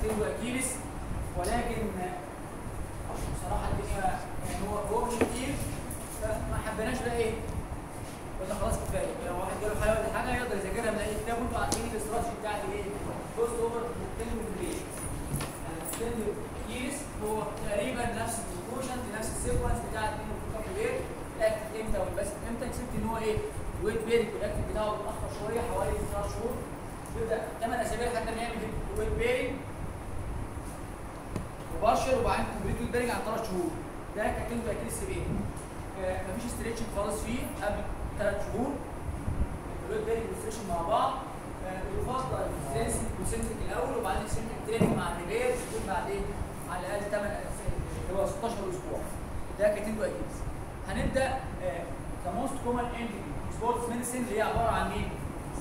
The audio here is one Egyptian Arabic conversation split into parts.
تنجو اكيلس ولكن بصراحه الدنيا يعني هو هو مش كتير فما حبيناش بقى ايه قلنا خلاص كفايه لو واحد جاله حاجه ولا حاجه يقدر يذاكرها من اي كتاب وانتوا عارفين الاستراتيجي بتاعتي ايه بوست اوفر تنجو بريد التنجو اكيلس هو تقريبا نفس البروبورشن نفس السيكونس بتاع التنجو بريد الاكتف امتى والباسف امتى كسبت ان هو ايه ويت بيرنج والاكتف بتاعه متاخر شويه حوالي 3 شهور يبدا 8 اسابيع لحد ما يعمل ويت بيرنج مباشر وبعدين كومبليت ويت بيرنج عن 3 شهور ده كتنجو اكيلس بيه آه مفيش ستريتشنج خالص فيه قبل 3 شهور الويت بيرنج والستريتشنج مع بعض آه يفضل السنسنج والسنسنج الاول وبعدين السنسنج تريننج مع الريبير يكون بعدين على الاقل 8 اللي هو 16 اسبوع ده كتنجو اكيلس هنبدا ذا موست كومن انجري سبورتس ميديسن اللي هي عباره عن ايه؟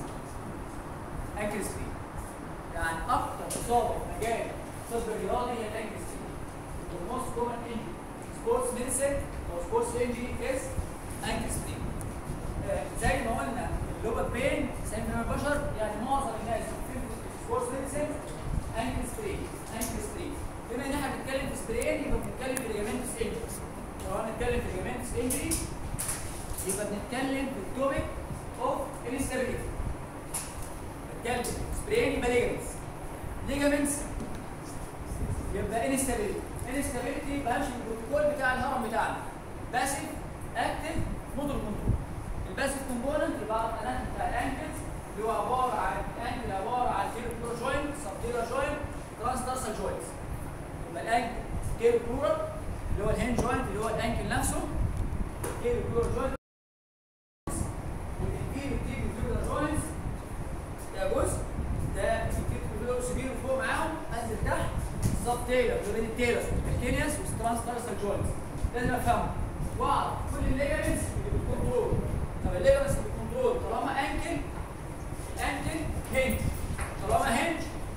انكل سبين يعني اكثر اصابه في مجال الطب الرياضي هي الانكل سبين الموست كومن انجري سبورتس ميديسن او سبورتس انجري از انكل سبين زي ما قلنا اللوبر بين 90% من البشر يعني معظم الناس في سبورتس ميديسن انكل سبين انكل سبين بما ان احنا بنتكلم في سبرين يبقى بنتكلم في ليجامنتس انجري لو هنتكلم في ليجامنتس انجري يبقى بنتكلم في التوبيك اوف انستابيليتي بنتكلم سبرين يبقى ليجامنتس ليجامنتس يبقى انستابيليتي انستابيليتي بمشي بالبروتوكول بتاع الهرم بتاعنا باسيف اكتف موتور كنترول الباسيف كومبوننت اللي بعرف الاناتومي بتاع الانكلز اللي هو عباره عن الانكل عباره عن كيرو جوينت سبتيرا جوينت ترانس تارسال جوينت يبقى الانكل كيرو بلورال اللي هو الهين جوينت اللي هو الانكل نفسه كيرو بلورال جوينت والانفيريور تيبي فيبرال جوينتس ده جزء ده الكيرو سبيرو فوق معاهم انزل تحت سب تيلر ما بين التيلر الكينياس والترانس تارسال جوينتس لازم افهمه واعرف كل الليجمنتس اللي بتكنترول طب الليجمنتس اللي بتكنترول طالما انكل انكل هنج طالما هنج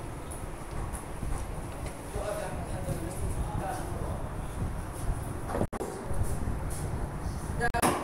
وقف يا احمد حتى الناس تسمع. ده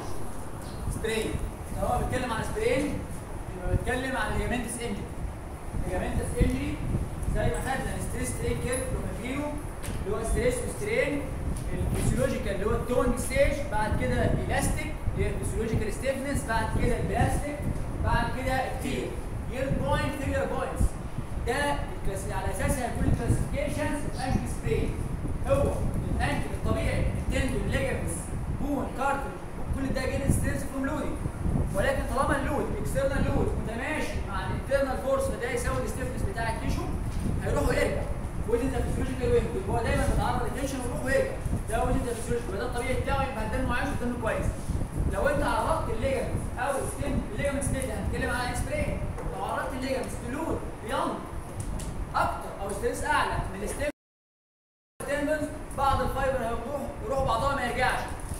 سبرين طالما بتكلم عن سبرين يبقى بتكلم عن ليجامنتس انجري ليجامنتس انجري زي ما خدنا الستريس سترين كيرف لوماترينو اللي هو ستريس وسترين الفسيولوجيكال اللي هو التونج ستيج بعد كده الالاستيك اللي هي الفسيولوجيكال ستيفنس بعد كده البلاستيك بعد كده التير يير بوينت فيجر بوينتس ده الكلاس- على اساسها كل الكلاسيفيكيشنز الانكل سبرين هو الانكل الطبيعي التندون ليجمنتس بون كارتل كل ده جينيت ستريس فروم لودنج ولكن طالما اللود اكسترنال لود متماشي مع الانترنال فورس فده يساوي الستيفنس بتاع التيشو هيروح ويرجع ودي ده فيزيولوجيكال وينج هو دايما بيتعرض للتنشن ويروح ويرجع ده ودي ده فيزيولوجيكال ده الطبيعي بتاعه يبقى الدم عايش والدم كويس لو انت عرضت الليجمنت او ستيم الليجمنت ستيج هنتكلم على اكسبرين لو عرضت الليجمنت بلود بيانج اكتر او ستريس اعلى من الستيم تندنز بعض الفايبر هيروح يروح بعضها ما يرجعش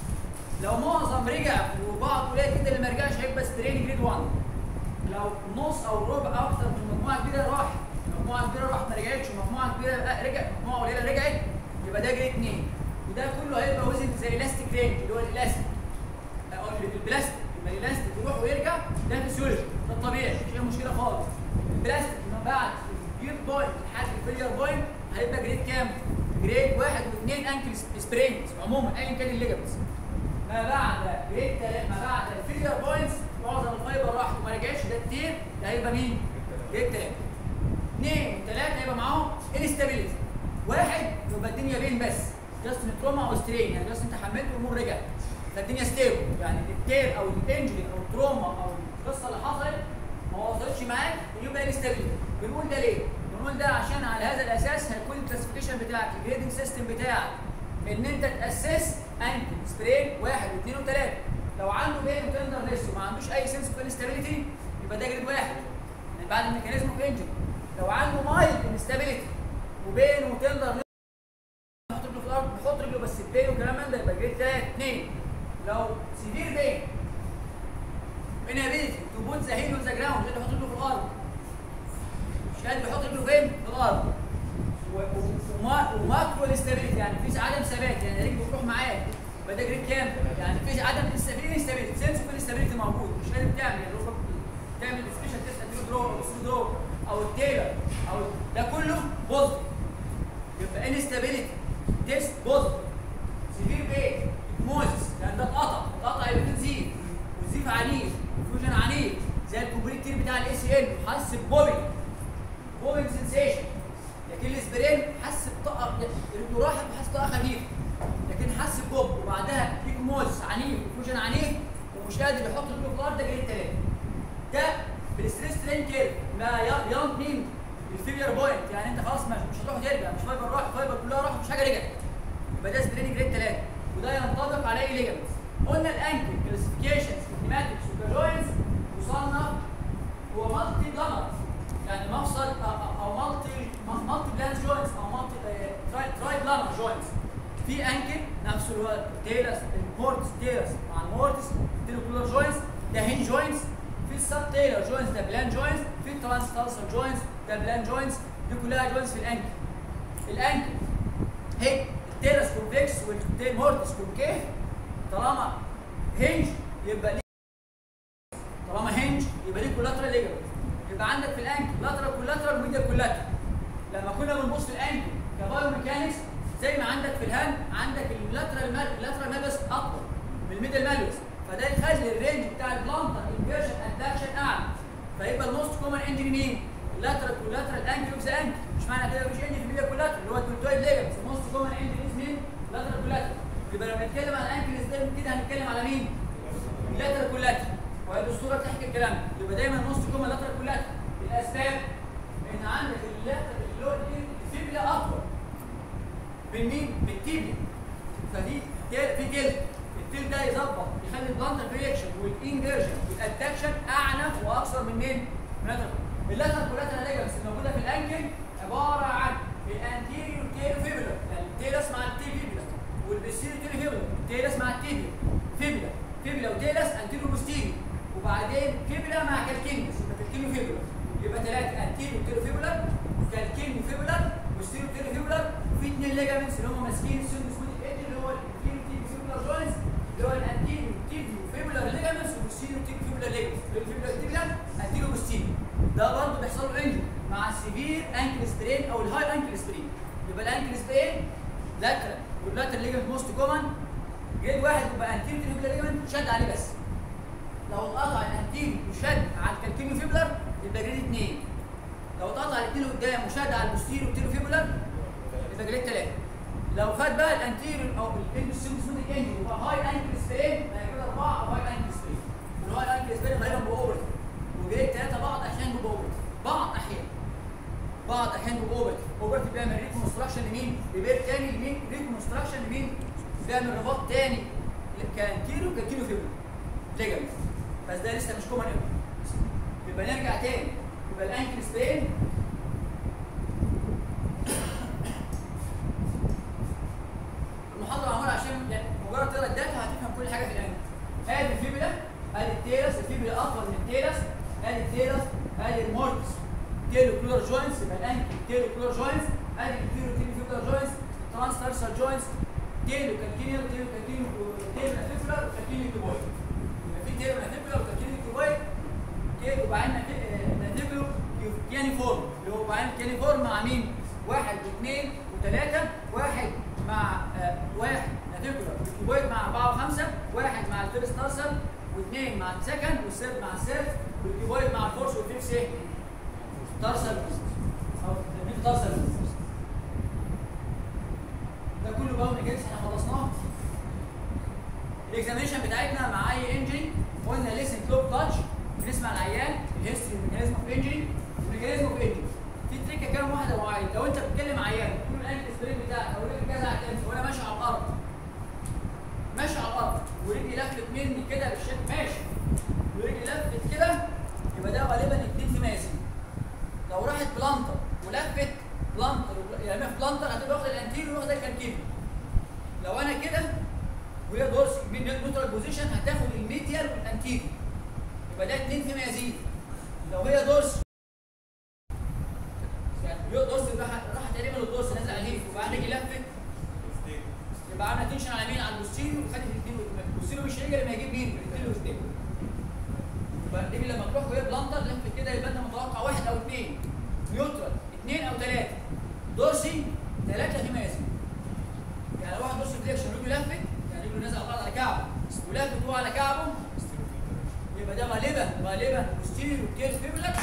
لو معظم رجع وبعض قليل جدا اللي ما رجعش هيبقى سترين جريد 1 لو نص او ربع اكتر من مجموعه كبيره راح مجموعه كبيره راحت ما رجعتش ومجموعه كبيره رجعت مجموعه قليله رجعت يبقى ده جريد 2 وده كله هيبقى وزن زي الاستيك رينج اللي هو الالاستيك او البلاستيك يبقى الالاستيك يروح ويرجع ده فيسيولوجي ده الطبيعي مش اي مشكله خالص البلاستيك ما بعد الجير بوينت لحد الفيلير بوينت هيبقى جريد كام؟ جريد واحد واثنين انكل سبرينجز عموما ايا كان الليجمنتس ما بعد جريد تلاتة ما بعد الفيلير بوينتس معظم الفايبر راحت وما رجعش ده التير ده هيبقى مين؟ جريد تلاته اثنين وثلاثه هيبقى معاهم انستابيليتي واحد يبقى الدنيا بين بس جاست تروما او سترين يعني جاست انت حملت والامور رجعت فالدنيا ستيبل يعني التير او الانجري او التروما او القصه اللي حصلت ما وصلتش معاك يبقى انستابيليتي بنقول ده ليه؟ بنقول ده عشان على هذا الاساس هيكون الكلاسيفيكيشن بتاعك الجريدنج سيستم بتاعك ان انت تاسس انكل سبرين واحد واثنين وثلاثه لو عنده بين وتندر لسه وما عندوش اي سنس اوف انستابيليتي يبقى ده جريد واحد يعني بعد الميكانيزم اوف انجري لو عنده مايل انستابيليتي وبين وتندر يحط رجله في الارض بيحط رجله بس البين وكلام من ده يبقى جريد 3 2 لو سيفير بين inability to put the heel on the ground مش قادر يحط رجله في الارض مش قادر يحط رجله فين؟ في الارض و- و- وما- وماكرو انستابيليتي يعني في عدم ثبات يعني رجله بتروح معاك يبقى ده جريد كام؟ يعني في عدم انستابيليتي سنس اوف انستابيليتي موجود مش قادر تعمل يعني ركبك تعمل سبيشال تيست اديله درو او سو درو او التيلر او ده كله بوزيتيف يبقى انستابيليتي تيست بوزيتيف سيفير بين موزس لان ده اتقطع اتقطع يبقى في نزيف والزيف عنيف فيوجن عنيف زي الكوبريت تير بتاع الاي سي ال حس ببوبي بوبينج سنسيشن لكن الاسبرين حس بطاقه رجله راحت وحس بطاقه خفيفه لكن حس بجب وبعدها ايكموز عنيف وفيوجن عنيف ومش قادر يحط رجله في الارض ده جريد ثلاثه ده بالستريس ترين كيرف ما يان مين الفيلير بوينت يعني انت خلاص مش مش هتروح ترجع مش فايبر راح فايبر كلها راحت مش حاجه رجعت يبقى ده سبرين جريد ثلاثه وده ينطبق على اي ليجمنتس قلنا الانكل كلاسيفيكيشنز نيماتكس وكاجوينز مصنف هو مالتي بلانر يعني مفصل أو- او مالتي مالتي بلان جوينتس او مالتي تراي تراي بلانر جوينتس في انكل نفس اللي هو تيرس المورتس تيرس مع المورتس تيروكولار جوينتس ده هين جوينتس في السب تيلر جوينتس ده بلان جوينتس في الترانستالسر جوينتس ده بلان جوينتس دي كلها جوينتس في الانكل الانكل هيك التيرس كونفكس والمورتس كونكيف طالما هنج يبقى ليه طالما هنج يبقى ليه كولاترال ليجمنت يبقى عندك في الانكل لاترال كولاترال وميديا كولاترال لما كنا بنبص في الانكل كبايو ميكانكس زي ما عندك في الهاند عندك اللاترال مال اللاترال مالوس اكبر من الميدل مالوس فده يخلي الرينج بتاع البلانتر انفيرجن ادكشن اعلى فيبقى الموست كومن انجري مين؟ اللاترال كولاترال انكل اوف ذا انكل مش معنى كده مفيش انجري في الميديا كولاترال اللي هو الدلتويد ليجمنت الموست كومن انجري مين؟ لاترال كولاترال يبقى لما نتكلم عن انكل ازاي كده هنتكلم على مين؟ اللاترال كولاترال وهي الصوره تحكي الكلام ده. يبقى دايما نص كوما لاترال كولاترال الاسباب ان عندك اللاترال اللي هو الفيبلا اطول من مين؟ من التيبيا فدي تيل- في جلد التيل ده يظبط يخلي البلانتر رياكشن والانجرجن والاتاكشن اعنف واكثر من مين؟ من اللاترال اللاترال كولاترال ليجمنتس الموجوده في الانكل عباره عن الانتيريور تيل فيبلا يعني التيلس مع التيبيا والبسيريور تيل فيبلا التيلس مع التيبيا فيبلا فيبلا وتيلس انتيريور بوستيريور وبعدين فيبلا مع كالكينيوس يبقى كالكينيو فيبلا يبقى ثلاثه انتيريور تيل فيبلا كالكينيو فيبلا بوستيريور تيل فيبلا وفي اثنين ليجامنتس اللي هم ماسكين السيرفس ايدج اللي هو الانتيريور تيل فيبلا جوينتس اللي هو الانتيريور تيل فيبلا ليجامنتس والبوستيريور تيل فيبلا ليجامنتس الفيبلا تيبلا انتيريور بوستيريور ده برضه بيحصل له انجري مع السيفير انكل سبرين او الهاي انكل سبرين يبقى الانكل سبرين لاترال واللاترال ليجمنت موست كومن جريد واحد يبقى انتيريور تيل فيبلا ليجمنت شد عليه بس لو اتقطع الانتيريور وشد على الكالكينيو فيبلر يبقى جريد اثنين لو اتقطع الاثنين قدام وشد على البوستيريور والتيرو فيبلر يبقى جريد ثلاثه لو خد بقى الانتيريور او الانسيمسونيك انجل يبقى هاي انكل سبرين يبقى كده اربعه او هاي انكل سبرين الهاي انكل سبرين غالبا باوبر وجريد ثلاثه بعض احيانا باوبر بعض احيانا بعض احيانا باوبر اوبر بيعمل ريكونستراكشن لمين؟ لبير تاني لمين؟ ريكونستراكشن لمين؟ بيعمل رباط تاني كانتيريو كالكينيو فيبلر ليجمنت بس ده لسه مش كومن قوي يبقى نرجع تاني يبقى الانكل سبين المحاضره معموله عشان يعني مجرد تقرا الداتا هتفهم كل حاجه في الانكل ادي الفيبولا ادي التيرس الفيبولا اطول من التيرس ادي التيرس ادي المورتس تيلو كلور جوينتس يبقى الانكل تيلو كلور جوينتس ادي التيرو تيلو فيبولا جوينتس ترانسفيرسال جوينتس تيلو كالكينيو تيلو كالكينيو تيلو افيفولار كالكينيو كيبويد يبقى في تيلو افيفولار وكالكينيو كيبويد تيلو وبعدين نافيكولو كياني فورم اللي هو بعدين كياني فورم مع مين؟ واحد واثنين وثلاثة واحد مع آه واحد نافيكولار كيبويد مع أربعة وخمسة واحد مع الفيرست تارسل واثنين مع السكند والثيرد مع الثيرد والكيبويد مع الفورس والفيفث ايه؟ تارسل أو الميت تارسل ده كله باون اجنس احنا خلصناه الاكزامينشن بتاعتنا مع اي انجري قلنا ليسن كلوب تاتش بنسمع العيان الهيستوري ميكانيزم اوف انجري والميكانيزم اوف انجري في تريكه كام واحده معين لو انت بتتكلم عيان تقول الانكل سبرين بتاعك او رجلي كذا هتنزل وانا ماشي على الارض ماشي على الارض ورجلي لفت مني كده بالشكل ماشي ورجلي لفت كده يبقى ده غالبا اتنين تماسي لو راحت بلانتر ولفت بلانتر يعني في بلانتر هتبقى واخده الانتيريور واخده الكالكينيو لو انا كده وهي دورس من نيوترال بوزيشن هتاخد الميديال والانتيريور يبقى ده اتنين فيما يزيد لو هي دورس يعني هي دورس راح راح تقريبا الدورس نازل على الهيف وبعدين رجلي لفت يبقى عامله تنشن على مين على البوستيريور وخدت الاثنين البوستيريور مش هيجي لما يجيب مين الاثنين والستيب يبقى الرجل لما تروح وهي بلانتر لفت كده يبقى انت متوقع واحد او اثنين نيوترال اثنين او ثلاثه دورسي ثلاثه فيما يزيد يعني لو واحد نص فليكشن رجله لفت يعني رجله نزل على الارض على كعبه ولفت هو على كعبه يبقى ده غالبا غالبا بوستيريو كير فيبلر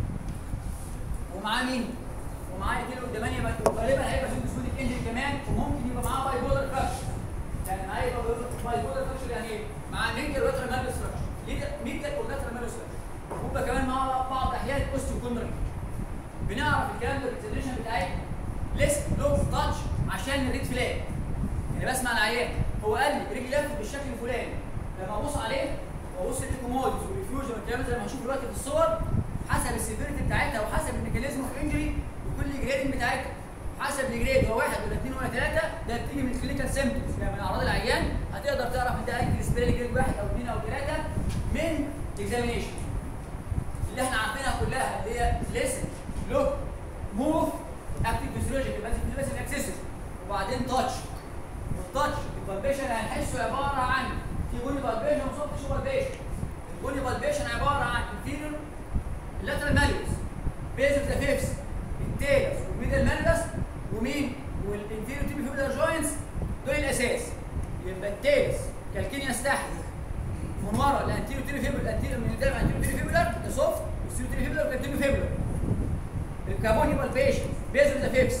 ومعاه مين؟ ومعاه كيلو 8 يبقى غالبا هيبقى في سود الانجن كمان وممكن يبقى معاه باي بولر فراكشر يعني معاه يبقى باي بولر فراكشر يعني ايه؟ معاه ميديال واتر مال ستراكشر ميديال ولاتر مال ستراكشر ويبقى كمان معاه بعض احيان اوستيو كونري بنعرف الكلام ده بالتدريشن بتاعتنا ليست لو تاتش عشان الريد فلاج يعني بسمع العيان هو قال لي رجلي لفت بالشكل الفلاني لما ابص عليه وابص الايكومودز والريفيوجن والكلام ده زي ما هنشوف دلوقتي في الصور حسب السيفيريتي بتاعتها وحسب الميكانيزم اوف انجري وكل جريدنج بتاعتها حسب الجريد هو واحد ولا اثنين ولا ثلاثه ده بتيجي من الكلينيكال سيمبتومز يعني من اعراض العيان هتقدر تعرف ان ده انجري سبيرال جريد واحد او اثنين او ثلاثه من الاكزامينيشن اللي احنا عارفينها كلها اللي هي ليسن لوك موف اكتيف فيزيولوجي يبقى بس اكسسوري وبعدين تاتش والتاتش البالبيشن هنحسه عباره عن في بوني بالبيشن وصوت شو بالبيشن البوني بالبيشن عباره عن انفيريور اللاترال ماليوس بيز اوف ذا فيفس التيلس والميدل ماليوس ومين والانفيريور تيبي فيبولار جوينتس دول الاساس يبقى التيلس كالكينياس تحت من ورا الانتيريور تيبي فيبولار الانتيريور من الانتيريور الانتيريور تيبي فيبولار ده سوفت والسيريور تيبي فيبولار والانتيريور فيبولار الكابوني بالبيشن بيز اوف ذا فيفس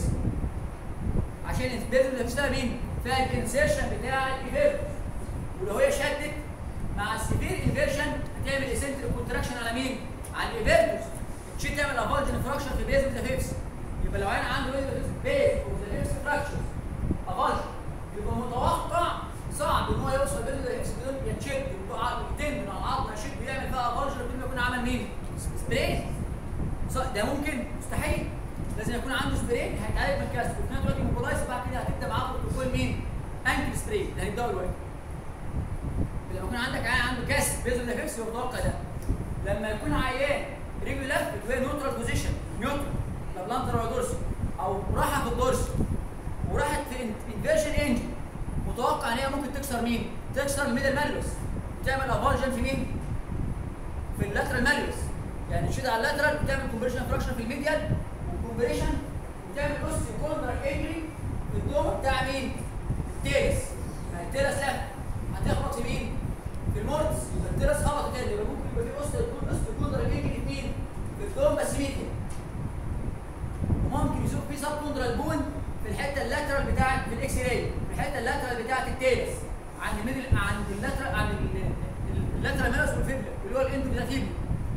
عشان البيز اوف ذا فيفس ده مين؟ فيها الانسيرشن بتاع الايفيرت ولو هي شدت مع السيفير انفيرشن هتعمل اسنتريك كونتراكشن على مين؟ على الايفيرتوس تشي تعمل افالجن فراكشن في بيز اوف ذا فيفس يبقى لو انا عنده بيز اوف ذا فيفس فراكشن افالجن يبقى متوقع صعب ان هو يوصل بيز اوف ذا فيفس بدون يتشد يتم من العظم يشد ويعمل فيها افالجن بدون ما يكون عمل مين؟ سبرين ده ممكن مستحيل لازم يكون عنده سبرين هيتعالج من كاست وفي نفس الوقت موبلايز وبعد كده هتبدا معاه بروتوكول مين؟ انكل سبرين ده هنبداه دلوقتي لما يكون عندك عيان عنده كاست بيز اوف ذا فيفس يبقى متوقع ده لما يكون عيان رجله لفت وهي نيوترال بوزيشن نيوترال لا بلانتر ولا دورسي او راحه في الدورسي وراحت في انفيرشن انجن متوقع ان هي ممكن تكسر مين؟ تكسر الميدل مالوس وتعمل افالجن في مين؟ في اللاترال مالوس يعني تشيل على اللاترال وتعمل كومبريشن فراكشن في الميديال وكومبريشن وتعمل اوستي كولدر انجري في الدوم بتاع مين؟ التيرس ما التيرس لا هتخبط في مين؟ في المورتس يبقى التيرس خبط تاني يبقى ممكن يبقى في اوستي اوستي كولدر انجري في مين؟ في الدوم بس ميديال وممكن يشوف في سب كوندرال بون في الحته اللاترال بتاعت في الاكس راي في الحته اللاترال بتاعت التيرس عند الميدل عند اللاترال عند اللاترال مالوس والفيبلا اللي هو الاندوجرافيبل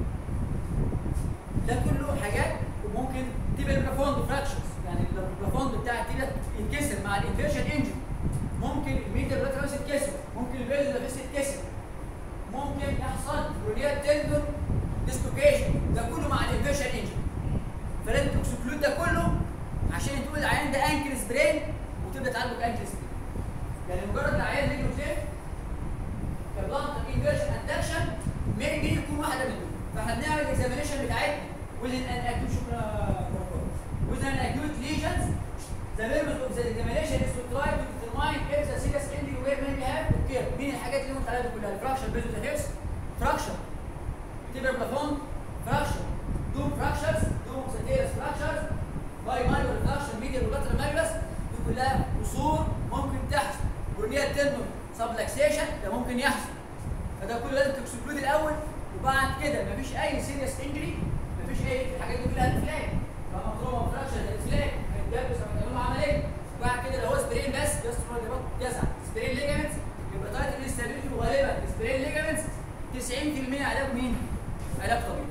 ده كله حاجات وممكن تبقى البلافوند فراكشنز يعني لو البلافوند بتاع التيلة يتكسر مع الانفيرشن انجن ممكن الميديا بلاترالس يتكسر ممكن البيز لافيس يتكسر ممكن يحصل روليات تندون ديسلوكيشن ده كله مع الانفيرشن انجن فلازم تكسكلود ده كله عشان تقول العيان ده انكل سبرين وتبدا تعالجه بانكل سبرين يعني مجرد العيان رجله تلف كبلانت انفيرشن ادكشن ميبي يكون واحده منهم فاحنا بنعمل الاكزامينشن بتاعتنا within an acute شكرا within an acute lesions the purpose of the examination is to try to determine if the serious injury where may have occurred مين الحاجات اللي قلت عليها دي كلها الفراكشر بيز اوف ذا هيبس فراكشر تيبر بلافون فراكشر دوم فراكشرز دوم ساتيرس فراكشرز باي مايلر فراكشر ميديال ولاترال مايلس دي كلها قصور ممكن تحصل ورنيال تندون سبلكسيشن ده ممكن يحصل فده كله لازم تكسكلود الاول وبعد كده مفيش اي سيريس انجري مفيش اي الحاجات دي كلها هتفلاج لما تروما فراكشر هتفلاج هيتجبس لما تعمل له عمليه وبعد كده لو هو سبرين بس جاست رول جزع سبرين ليجامنتس يبقى تايت انستابيلتي وغالبا سبرين ليجامنتس 90% علاج مين؟ علاج طبيعي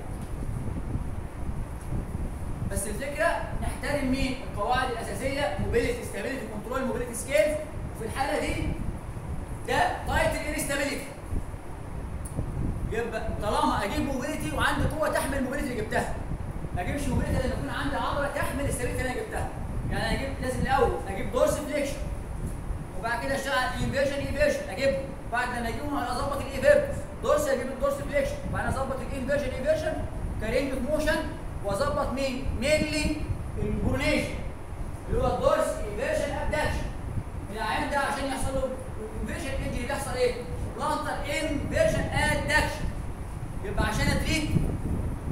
بس الفكره نحترم مين؟ القواعد الاساسيه موبيليتي ستابيليتي كنترول موبيليتي سكيلز وفي الحاله دي ده تايتل انستابيليتي يبقى طالما اجيب موبيليتي وعندي قوه تحمل الموبيليتي اللي جبتها ما اجيبش موبيليتي لما يكون عندي عضله تحمل الاستابيليتي اللي انا جبتها يعني انا اجيب لازم الاول اجيب دورس فليكشن وبعد كده اشتغل على الانفيرجن ايفيرجن اجيبه بعد ما اجيبهم اظبط الايفيرجن دورس اجيب الدورس فليكشن وبعدين اظبط الانفيرجن ايفيرجن كرينج في موشن واظبط مين؟ مينلي البرونيشن اللي هو الدورس ايفيرجن ابدكشن العين ده عشان يحصل له الانفيرجن انجري بيحصل ايه؟ بلانتر انفيرجن ادكشن يبقى عشان اتريت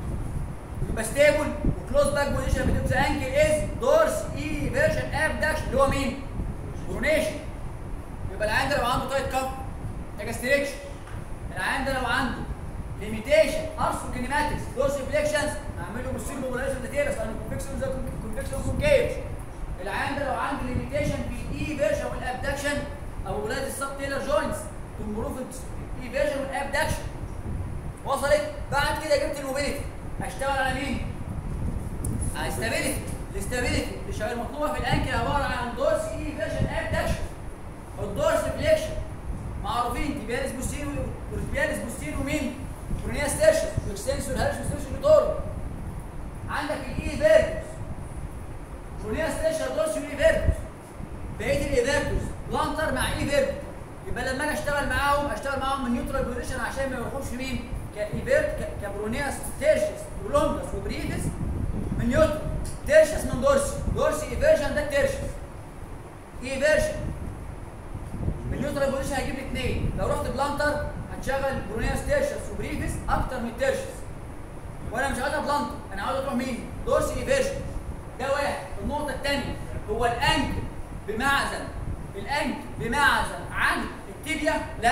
يبقى ستيبل وكلوز باك بوزيشن بتبقى انكل از دورس اي فيرجن ابدكشن اللي هو مين؟ برونيشن يبقى العيان ده لو عنده تايت كف محتاج استريكشن العيان ده لو عنده ليميتيشن ارسو كينيماتكس دورس فليكشنز اعمل له بوستير موبيلايزيشن ديتيلز لان الكونفكشن زي الكونفكشن كونكيف العيان ده لو عنده ليميتيشن في اي فيرجن والابدكشن او ولاد السب تيلر جوينتس تمبروف اي فيرجن والابدكشن وصلت بعد كده جبت الموبيليتي هشتغل على مين؟ على الاستابيليتي الاستابيليتي اللي المطلوبه في الانكل عباره عن دورس اي فيرجن ابدكشن الدورس فليكشن معروفين تيبياليس بوستيرو تيبياليس بوستيرو مين؟ كورنيا ستيرشس واكستنسور هارش ستيرشس ليتورو عندك الاي فيرتوس كورنيا ستيرشس دورس والاي فيرتوس بقيه الايفيرتوس بلانتر مع اي فيرتوس يبقى لما انا اشتغل معاهم اشتغل معاهم من نيوترال بوزيشن عشان ما يروحوش في مين؟ كايفيرت كبرونيا ستيرشس ولونجس وبريفس من نيوترال تيرشس من دورسي دورسي ايفيرجن ده تيرشس ايفيرجن من نيوترال بوزيشن هيجيب لي اثنين لو رحت بلانتر هتشغل برونيا ستيرشس وبريفس اكتر من تيرشس وانا مش عايزها بلانتر انا عاوز اروح مين؟ دورسي ايفيرجن ده واحد النقطه الثانيه هو الانكل بمعزل الانكل بمعزل عن التibia لا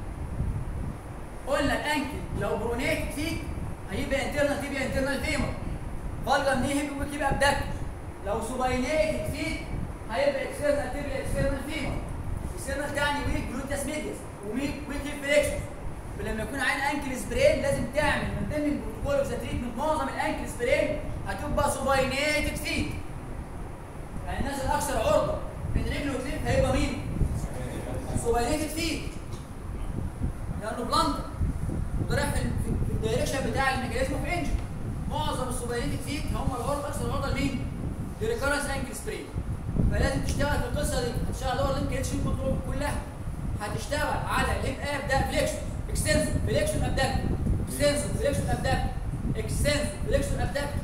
قلنا الانكل لو برونيت فيك هيبقى انترنال تيبيا انترنال فيمر فالجم نيهب ويبقى ابدكتور لو سوباينيتد فيك هيبقى اكسترنال تيبيا اكسترنال فيمر اكسترنال تعني ويك جلوتياس ميديس وميك ويك فليكشن لما يكون عين انكل سبرين لازم تعمل من ضمن البروتوكول اوف ذا تريتمنت معظم الانكل سبرين هتبقى سوباينيتد فيك يعني الناس الاكثر عرضه من رجل وكليب هيبقى مين؟ سوباينيتد فيك لانه بلندر وده رايح في في الدايركشن بتاع الميكانيزم اوف انجن معظم السوباينيتد فيك هم العرضه اكثر عرضه لمين؟ لريكارنس انكل سبرين فلازم تشتغل في القصه دي هتشتغل دور لينك اتش كنترول كلها هتشتغل على ليب اب ده فليكشن اكستنسور فليكشن ابدكت اكستنسور فليكشن ابدكت اكستنسور فليكشن ابدكت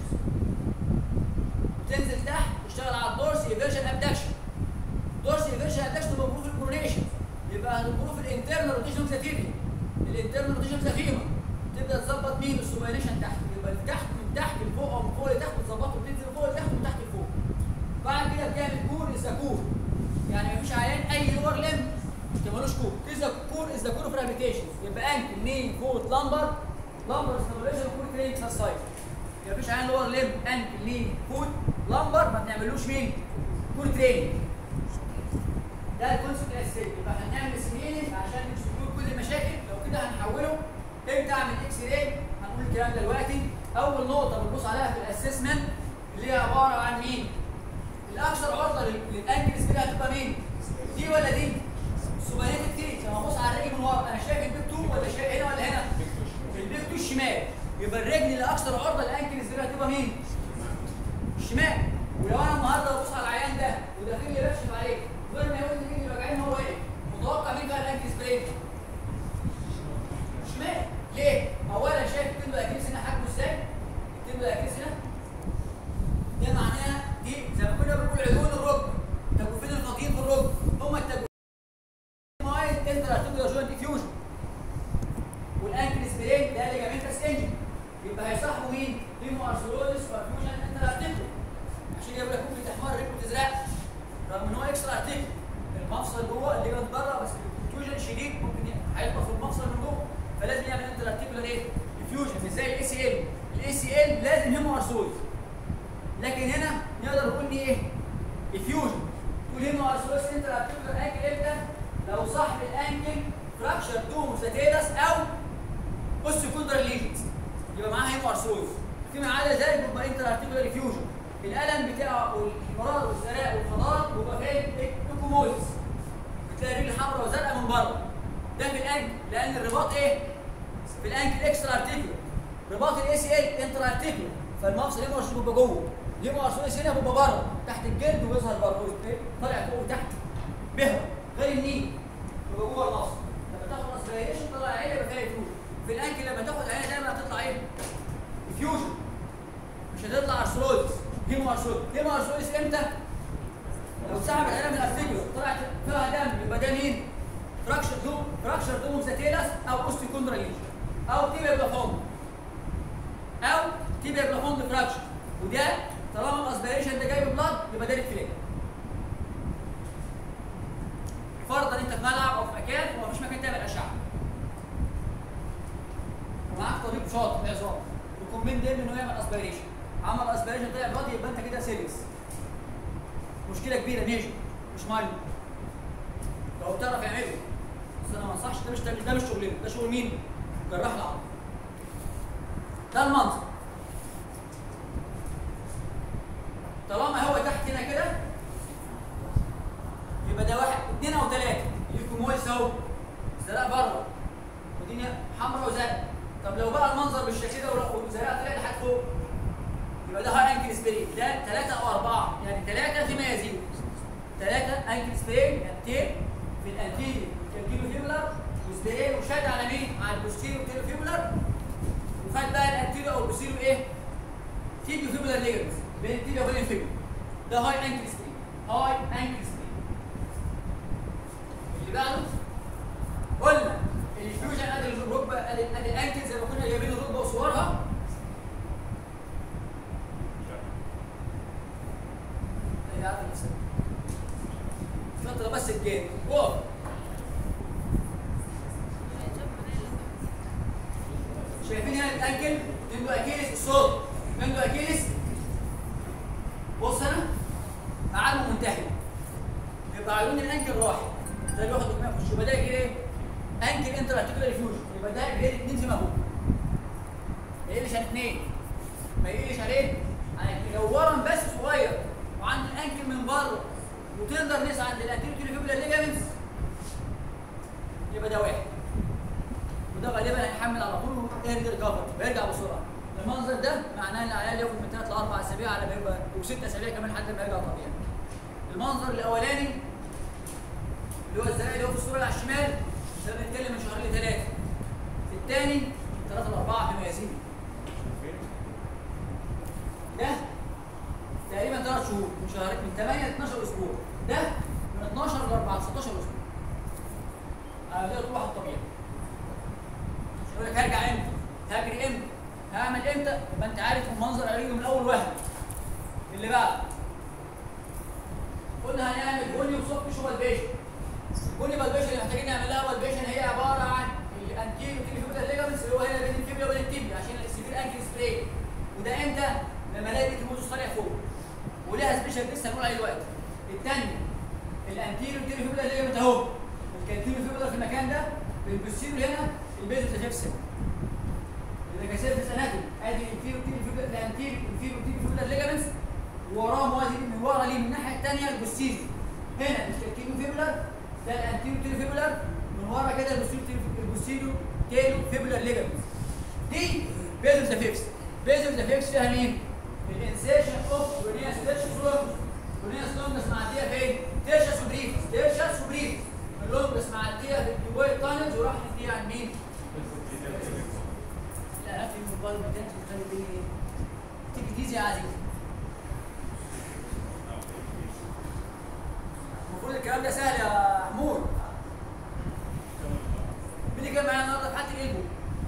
تنزل تحت تشتغل على الدورس ايفيرجن ابدكشن دورس ايفيرجن ابدكشن تبقى بروف الكورونيشن يبقى البروف الانترنال روتيشن ساتيفي الانترنال روتيشن سفيمه تبدا تظبط مين السوبريشن تحت يبقى اللي تحت من تحت لفوق او من فوق لتحت تظبطه وتنزل فوق لتحت وتحت لفوق بعد كده بتعمل كور از كور يعني مفيش عيان اي لور لم مش تعملوش كور كذا كور از كور اوف ريهابيتيشن يبقى انكل نين فوت لامبر لامبر ستابيليشن كور تريننج اكسرسايز يبقى مفيش عيان لور لم انكل نين فوت لامبر ما بنعملوش مين كور تريننج ده الكونسيبت الاساسي يبقى احنا هنعمل سكريننج عشان نكسكلود كل المشاكل لو كده هنحوله امتى اعمل اكس راي هنقول الكلام ده دلوقتي اول نقطه بنبص عليها في الاسسمنت اللي هي عباره عن مين الاكثر عرضه للانكل سبيد هتبقى مين دي ولا دي السوبريتد دي لما ابص على الرجل من ورا انا شايف البيك 2 ولا شايف هنا ولا هنا البيك 2 الشمال يبقى الرجل اللي اكثر عرضه للانكل سبيد هتبقى مين الشمال ولو انا النهارده ببص على العيان ده وداخل لي بكشف عليه غير ما يقول لي رجلي وجعاني هو ايه متوقع مين بقى الانكل سبرين شمال ليه اولا شايف التندو اكيس هنا حجمه ازاي التندو اكيس هنا ده معناها دي زي ما كنا بنقول عيون الركبه تجويفين الفقير في الركبه هم التجويفين مايل انتر ارتيكولار جوينت فيوجن والانكل سبرين ده ليجامنتس انجن يبقى هيصاحبوا مين؟ ليمو ارثروزس وفيوجن انتر ارتيكولار عشان يقول لك ممكن تحمر رجله تزرق رغم ان هو اكسترا ارتيكل المفصل جوه الليجمنت بره بس الفيوجن شديد ممكن هيبقى في المفصل من جوه فلازم يعمل انتر ارتيكولار ايه؟ فيوجن مش زي الاي سي ال الاي سي ال لازم هيمو ارثروزس لكن هنا نقدر نقول دي ايه؟ افيوجن تقول هنا ارثروس انتر ارتيكولار انكل امتى؟ لو صاحب الانكل فراكشر دوم ساتيرس او اوستيكوندر ليجنز يبقى معاه هيمو ارثروس فيما عدا ذلك بيبقى انتر ارتيكولار افيوجن الالم بتاعه والاحمرار والزرق والخضار بيبقى فين؟ ايكوموزس بتلاقي رجل حمراء وزرقاء من بره ده في الانكل لان الرباط ايه؟ في الانكل اكسترا ارتيكولار رباط الاي سي ال انتر ارتيكولار فالمفصل هيمو ارثروس بيبقى جوه ليه ارثروس هنا بيبقى بره تحت الجلد ويظهر بره طالع فوق وتحت بهرة غير النيل يبقى جوه المفصل لما تاخد اسبريشن طلع عينه يبقى فيها فيوجن في الانكل لما تاخد عينه دايما هتطلع ايه؟ فيوجن مش هتطلع ارثروز هيمو ارثروز هيمو ارثروز امتى؟ لو سحب العينه من الارتيكولار طلعت فيها دم يبقى ده مين؟ فراكشر دوم فراكشر دوم ساتيلاس او اوستيكوندرا ليجن او تيبيا بلافوند او تيبيا بلافوند فراكشر وده طالما الاسبيريشن ده جاي ببلاد يبقى ده ريفليك كلمه انه يعمل اسبيريشن عمل اسبيريشن طلع بادي يبقى انت كده سيريس مشكله كبيره ميجر مش ماينر لو بتعرف يعمله بس انا ما انصحش ده مش ده مش شغلنا ده شغل مين؟ جراح العظم ده المنظر طالما هو تحت هنا كده يبقى ده واحد اثنين او ثلاثه ليكم مويس اهو زرق بره والدنيا حمراء وزرق طب لو بقى المنظر بالشكل ده وزرق طلع لحد فوق يبقى ده هاي انكل سبرين ده ثلاثه او اربعه يعني ثلاثه فيما يزيد ثلاثه انكل سبرين التين في الانتيريو كالكيلو فيبولار وسبرين وشاد على مين؟ على البوستيريو كيلو فيبولار وخد بقى الانتيريو او البوستيريو ايه؟ تيجيو فيبولار ليجمنتس بين التيجيو وبين الفيبولار ده هاي انكل سبرين هاي انكل سبرين اللي بعده قلنا الفيوجن ادي الركبه ادي ادي الانكل زي ما كنا جايبين الركبه وصورها هي عارفه نفسها فتره بس الجيم وقف شايفين هنا الانكل منذ اكيلس الصوت منذ اكيلس بص هنا معالمه منتهي يبقى عيون الانكل راح ده اللي واخد دماغه يخش يبقى ده كده ايه؟ انكل انتر ارتيكولار فيوجن يبقى ده جريد 2 في مهو ما يقلش عن 2 ما يقلش عليه عن لو ورم بس صغير وعند الانكل من بره وتقدر نسعى عند الانتيريو تيليفيبولا ليجامنتس يبقى ده واحد وده غالبا هيحمل على طول ويرجع ريكفر ويرجع بسرعه المنظر ده معناه ان العيال ياخد من ثلاث لاربع اسابيع على ما يبقى وست اسابيع كمان لحد ما يرجع طبيعي المنظر الاولاني اللي هو الزرع اللي هو في الصوره اللي على الشمال ده بنتكلم من شهرين لثلاثه الثاني ثلاثه لاربعه فيما يزيد ده تقريبا ثلاث شهور من شهرين من 8 ل 12 اسبوع ده من 12 ل 14 16 اسبوع على بدايه الروح الطبيعي مش يقول لك هرجع امتى هجري امتى هعمل امتى يبقى انت عارف المنظر قريب من اول وهم اللي بعد قلنا هنعمل بني وصف شو بالبيشن البني بالبيشن اللي محتاجين نعمل لها بالبيشن هي عباره عن الانتيريو تيليفيوتال ليجامنتس اللي هو هنا بين التيبيا وبين التيبيا عشان السيفير انكل سبراي وده امتى؟ لما الاقي الكيموزوس طالع فوق ولها سبيشال لسه هنقول عليه دلوقتي الثانيه الانتيريو تيليفيوتال ليجامنت اهو الكانتيريو فيبولار في المكان ده بالبوستيريو هنا البيزو تجفسن يبقى كسيرفس اناتومي ادي الانتيريو تيليفيوتال الانتيريو انتيريو تيليفيوتال ليجامنتس ووراه موازي من ورا ليه من الناحيه الثانيه البوستيريو هنا الكانتيريو فيبولار ده الانتيريو تيليفيبولار من ورا كده البوستيريو البوستيريو تيلو فيبولار ليجامنتس دي بيزو تجفسن بيزو تجفسن فيها مين؟ الانسيشن اوف ورينيا ستيتش لونجس ورينيا لونجس معديه فين؟ تيرشس وبريفس تيرشس وبريفس اللونجس معديه في الجوي تانلز وراح نديها عن مين؟ لا في الموبايل ما كانش بتخلي الدنيا ايه؟ تيجي تيجي يا عزيزي المفروض الكلام ده سهل يا حمود مين اللي كان معايا النهارده في حد القلبه؟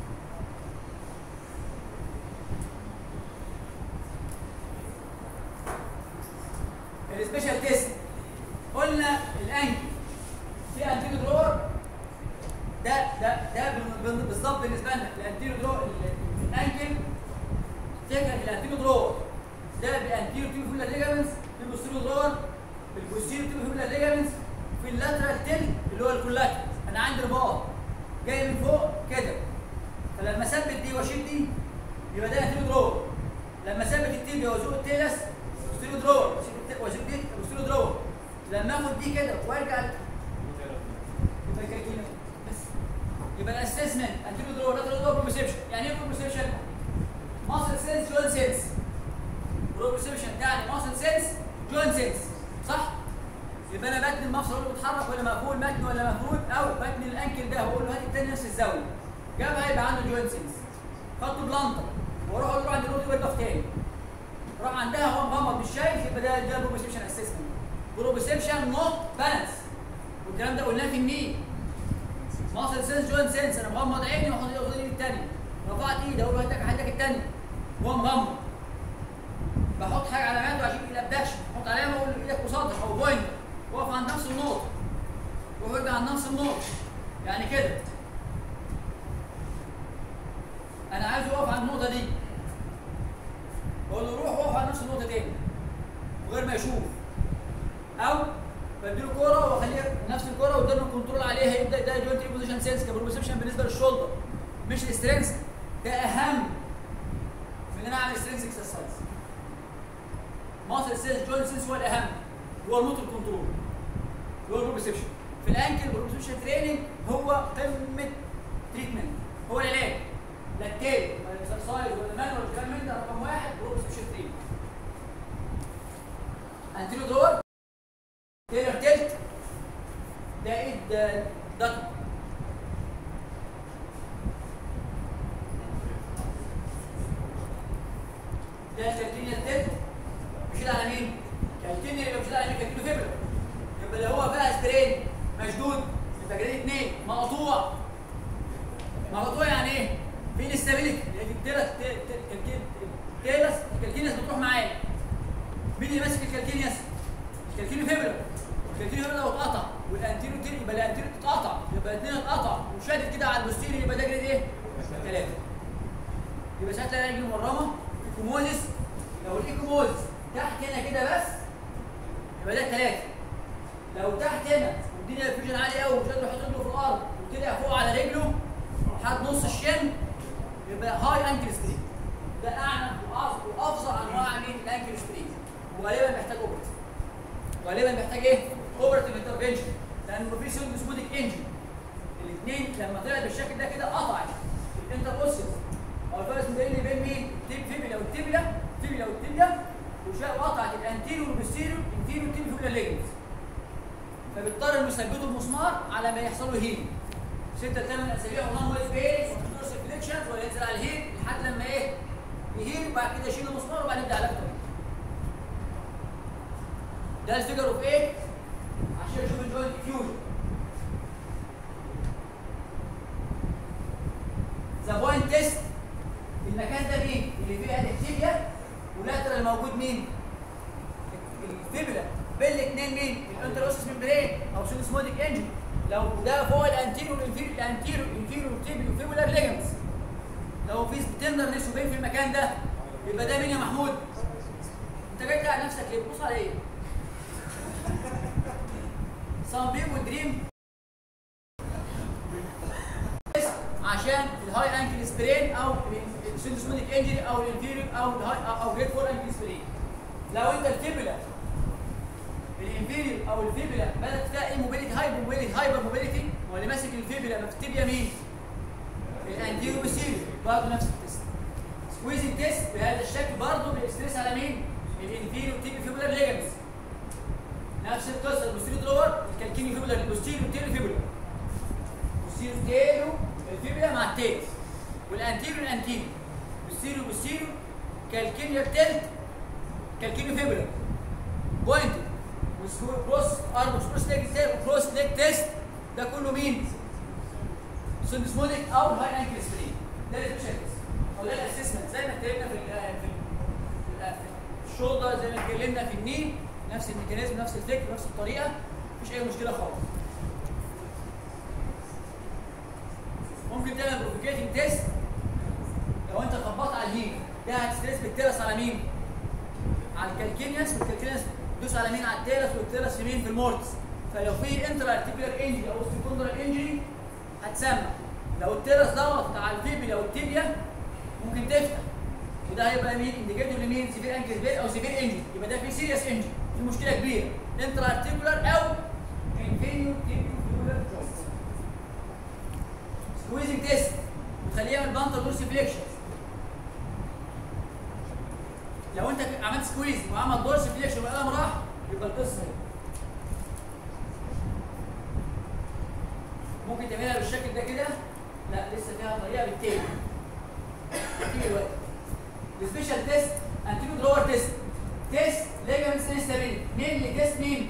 السبيشال تيست قلنا الانكل في انتيرو درور ده ده ده بال- بالظبط بالنسبه لنا الانتيرو درور ال- الانكل فكره الانتيرو درور ده بانتيرو تيبيفولا ليجامنتس في البوستيرو درور بالبوستيرو تيبيفولا ليجامنتس في اللاترال تيل اللي هو الكولاتر انا عندي رباط جاي من فوق كده فلما اثبت دي واشيل دي يبقى ده انتيرو درور لما اثبت التيبيا وازوق التيلس بوستيرو درور واشيل الت- وازوق دي بوستيرو درور لما اخد دي كده وارجع يبقى كده كده بس يبقى الاسسمنت انتيرو درور لاترال درور بروبسيبشن يعني ايه بروبسيبشن؟ ماسل سيلز جوين سيلز بروبسيبشن يعني ماسل سيلز جوين سيلز صح؟ يبقى انا بتني المفصل اقول له بيتحرك ولا مقفول متن ولا مفرود او بتني الانكل ده واقول له هات التاني نفس الزاويه جابها يبقى عنده جوين سيلز خدته بلانتر واروح اقول له عند النقطه يبقى في تاني راح عندها هو مغمض مش شايف يبقى ده ده بروبسيبشن اسسمنت بروبسيبشن نوت بالانس والكلام ده قلناه في النيل ماسل سيلز جوين سيلز انا مغمض عيني واخد واخد ايدي الثانيه رفعت ايدي اقول له هاتك هاتك الثانيه وهو مغمض بحط حاجه علامات عشان الابدكشن احط علامه اقول له ايدك قصادك او بوينت واقف عند نفس النقطه وارجع عند نفس النقطه يعني كده انا عايز اقف عند النقطه دي غير ما يشوف او بديله كوره واخليه نفس الكوره واديله الكنترول عليها يبدا ده جوينت بوزيشن سينس كبروبسبشن بالنسبه للشولدر مش الاسترنس ده اهم من ان انا اعمل سترينث اكسرسايز ماسل سيلز جوينت سيلز هو الاهم هو الموتور كنترول هو البروبسبشن في الانكل البروبسبشن تريننج هو قمه تريتمنت هو العلاج لا التالي ولا الاكسرسايز ولا المانوال ولا الكلام من ده رقم واحد بروبسبشن تريننج انتيرو دور تيلر تلت ده ايد دكت ده كالكينيا التلت بيشيل على مين؟ كالكينيا يبقى بيشيل على مين؟ كالكينيا فيبرا يبقى لو هو بقى سبرين مشدود يبقى جريد اثنين مقطوع مقطوع يعني ايه؟ في انستابيليتي التيلس التيلس الكالكينيس بتروح معاه مين اللي ماسك الكالكينيس؟ الكالكينيو فيبرا الكالكينيو فيبرا لو اتقطع والانتيريو تيري يبقى الانتيريو تتقطع يبقى الاثنين اتقطع وشادد كده على البوستيريو يبقى ده جريد ايه؟ ثلاثه يبقى ساعتها رجل مرمه ايكوموزيس لو الايكوموزيس تحت هنا كده بس يبقى ده ثلاثه لو تحت هنا والدنيا فيجن عالي قوي ومش قادر يحط رجله في الارض وطلع فوق على رجله لحد نص الشن يبقى هاي انكل ستريت ده اعنف وأف- وافظع انواع من الانكل ستريت وغالبا محتاج اوبرت غالبا محتاج ايه؟ اوبرتيف انترفنشن لان في سودك انجن الاثنين لما طلعت بالشكل ده كده قطعت الانتر اوسيس او الفرس اللي بين مين؟ التيب فيبيلا والتيبيلا فيبيلا والتيبيا وشاء وقطعت الانتيريور والبوستيريور انتيريور تيبيا فيبيلا ليجنز فبيضطر انه يثبته بمسمار على ما يحصل له هيل ستة ثمان اسابيع ونون ويز بيز ودورس فليكشنز ولا ينزل على الهيل لحد لما ايه؟ يهيل وبعد كده يشيل المسمار وبعدين يبدا علاج طبيعي. ده الفيجر اوف ايه؟ عشان نشوف الجوينت فيوجن. ذا بوينت تيست المكان ده مين؟ اللي فيه التيبيا ولاترال موجود مين؟ الفيبلا بين الاثنين مين؟ الانتروسس ممبرين او سينسموديك انجن لو ده فوق الانتيريور الانفيريور الانتيريور انفيريور تيبيو فيبولار ليجمنتس لو في تندرنس وبين في المكان ده يبقى ده مين يا محمود؟ انت جاي على نفسك ليه؟ بص على ايه؟ some people dream عشان الهاي انكل سبرين او السيندوسمونيك انجري او الانفيريور او الهاي او جريد 4 انكل سبرين لو انت الفيبولا الانفيريور او الفيبولا بدات فيها ايه موبيليتي هايبر موبيليتي هايبر موبيليتي هو اللي ماسك الفيبولا ما في التibia مين؟ الانتيريور والسيريور برضه نفس التست سكويزنج تيست بهذا الشكل برضه بيستريس على مين؟ الانفيريور تيبي فيبولار ليجمنتس نفس القصه البوستيريور دور الكالكيني فيبولار البوستيريور تيلو فيبولار البوستيريور تيلو الفيبولا مع التيل والانتيريور الانتيريور بوستيريور بوستيريور كالكينيور تيلت كالكينيو فيبولار بوينتد كروس ارم كروس ليج كروس ليج تيست ده كله مين؟ سندسمونيك او هاي انكل سبرين ده السبيشال تيست او ده الاسسمنت زي ما اتكلمنا في ال في ال في الشولدر زي ما اتكلمنا في النين نفس الميكانيزم نفس الفكر نفس الطريقه مفيش اي مشكله خالص ممكن تعمل بروفيكيتنج تيست لو انت خبطت على الهيل ده هتستريس بالترس على مين؟ على الكالكينياس والكالكينياس دوس على مين على التيرس والتيرس في مين في المورتس فلو في انترا ارتيكولار انجري او سكوندرال انجري هتسمع لو التيرس ضغط على الفيبيلا والتيبيا ممكن تفتح وده هيبقى مين انديكيتور لمين سيفير انكل سبير او سيفير انجري يبقى ده في سيريس انجري في مشكله كبيره انترا ارتيكولار او انفيريور تيبيو فيبولار جوينت سكويزنج تيست وتخليه يعمل بانتر دورسي فليكشن لو انت عملت سكويز وعمل دورس فليكشن والقلم راح يبقى القصه هي ممكن تعملها بالشكل ده كده لا لسه فيها طريقه بالتاني هتيجي دلوقتي السبيشال تيست انتيريو درور تيست تيست ليجامنت انستابيليتي مين اللي تيست مين؟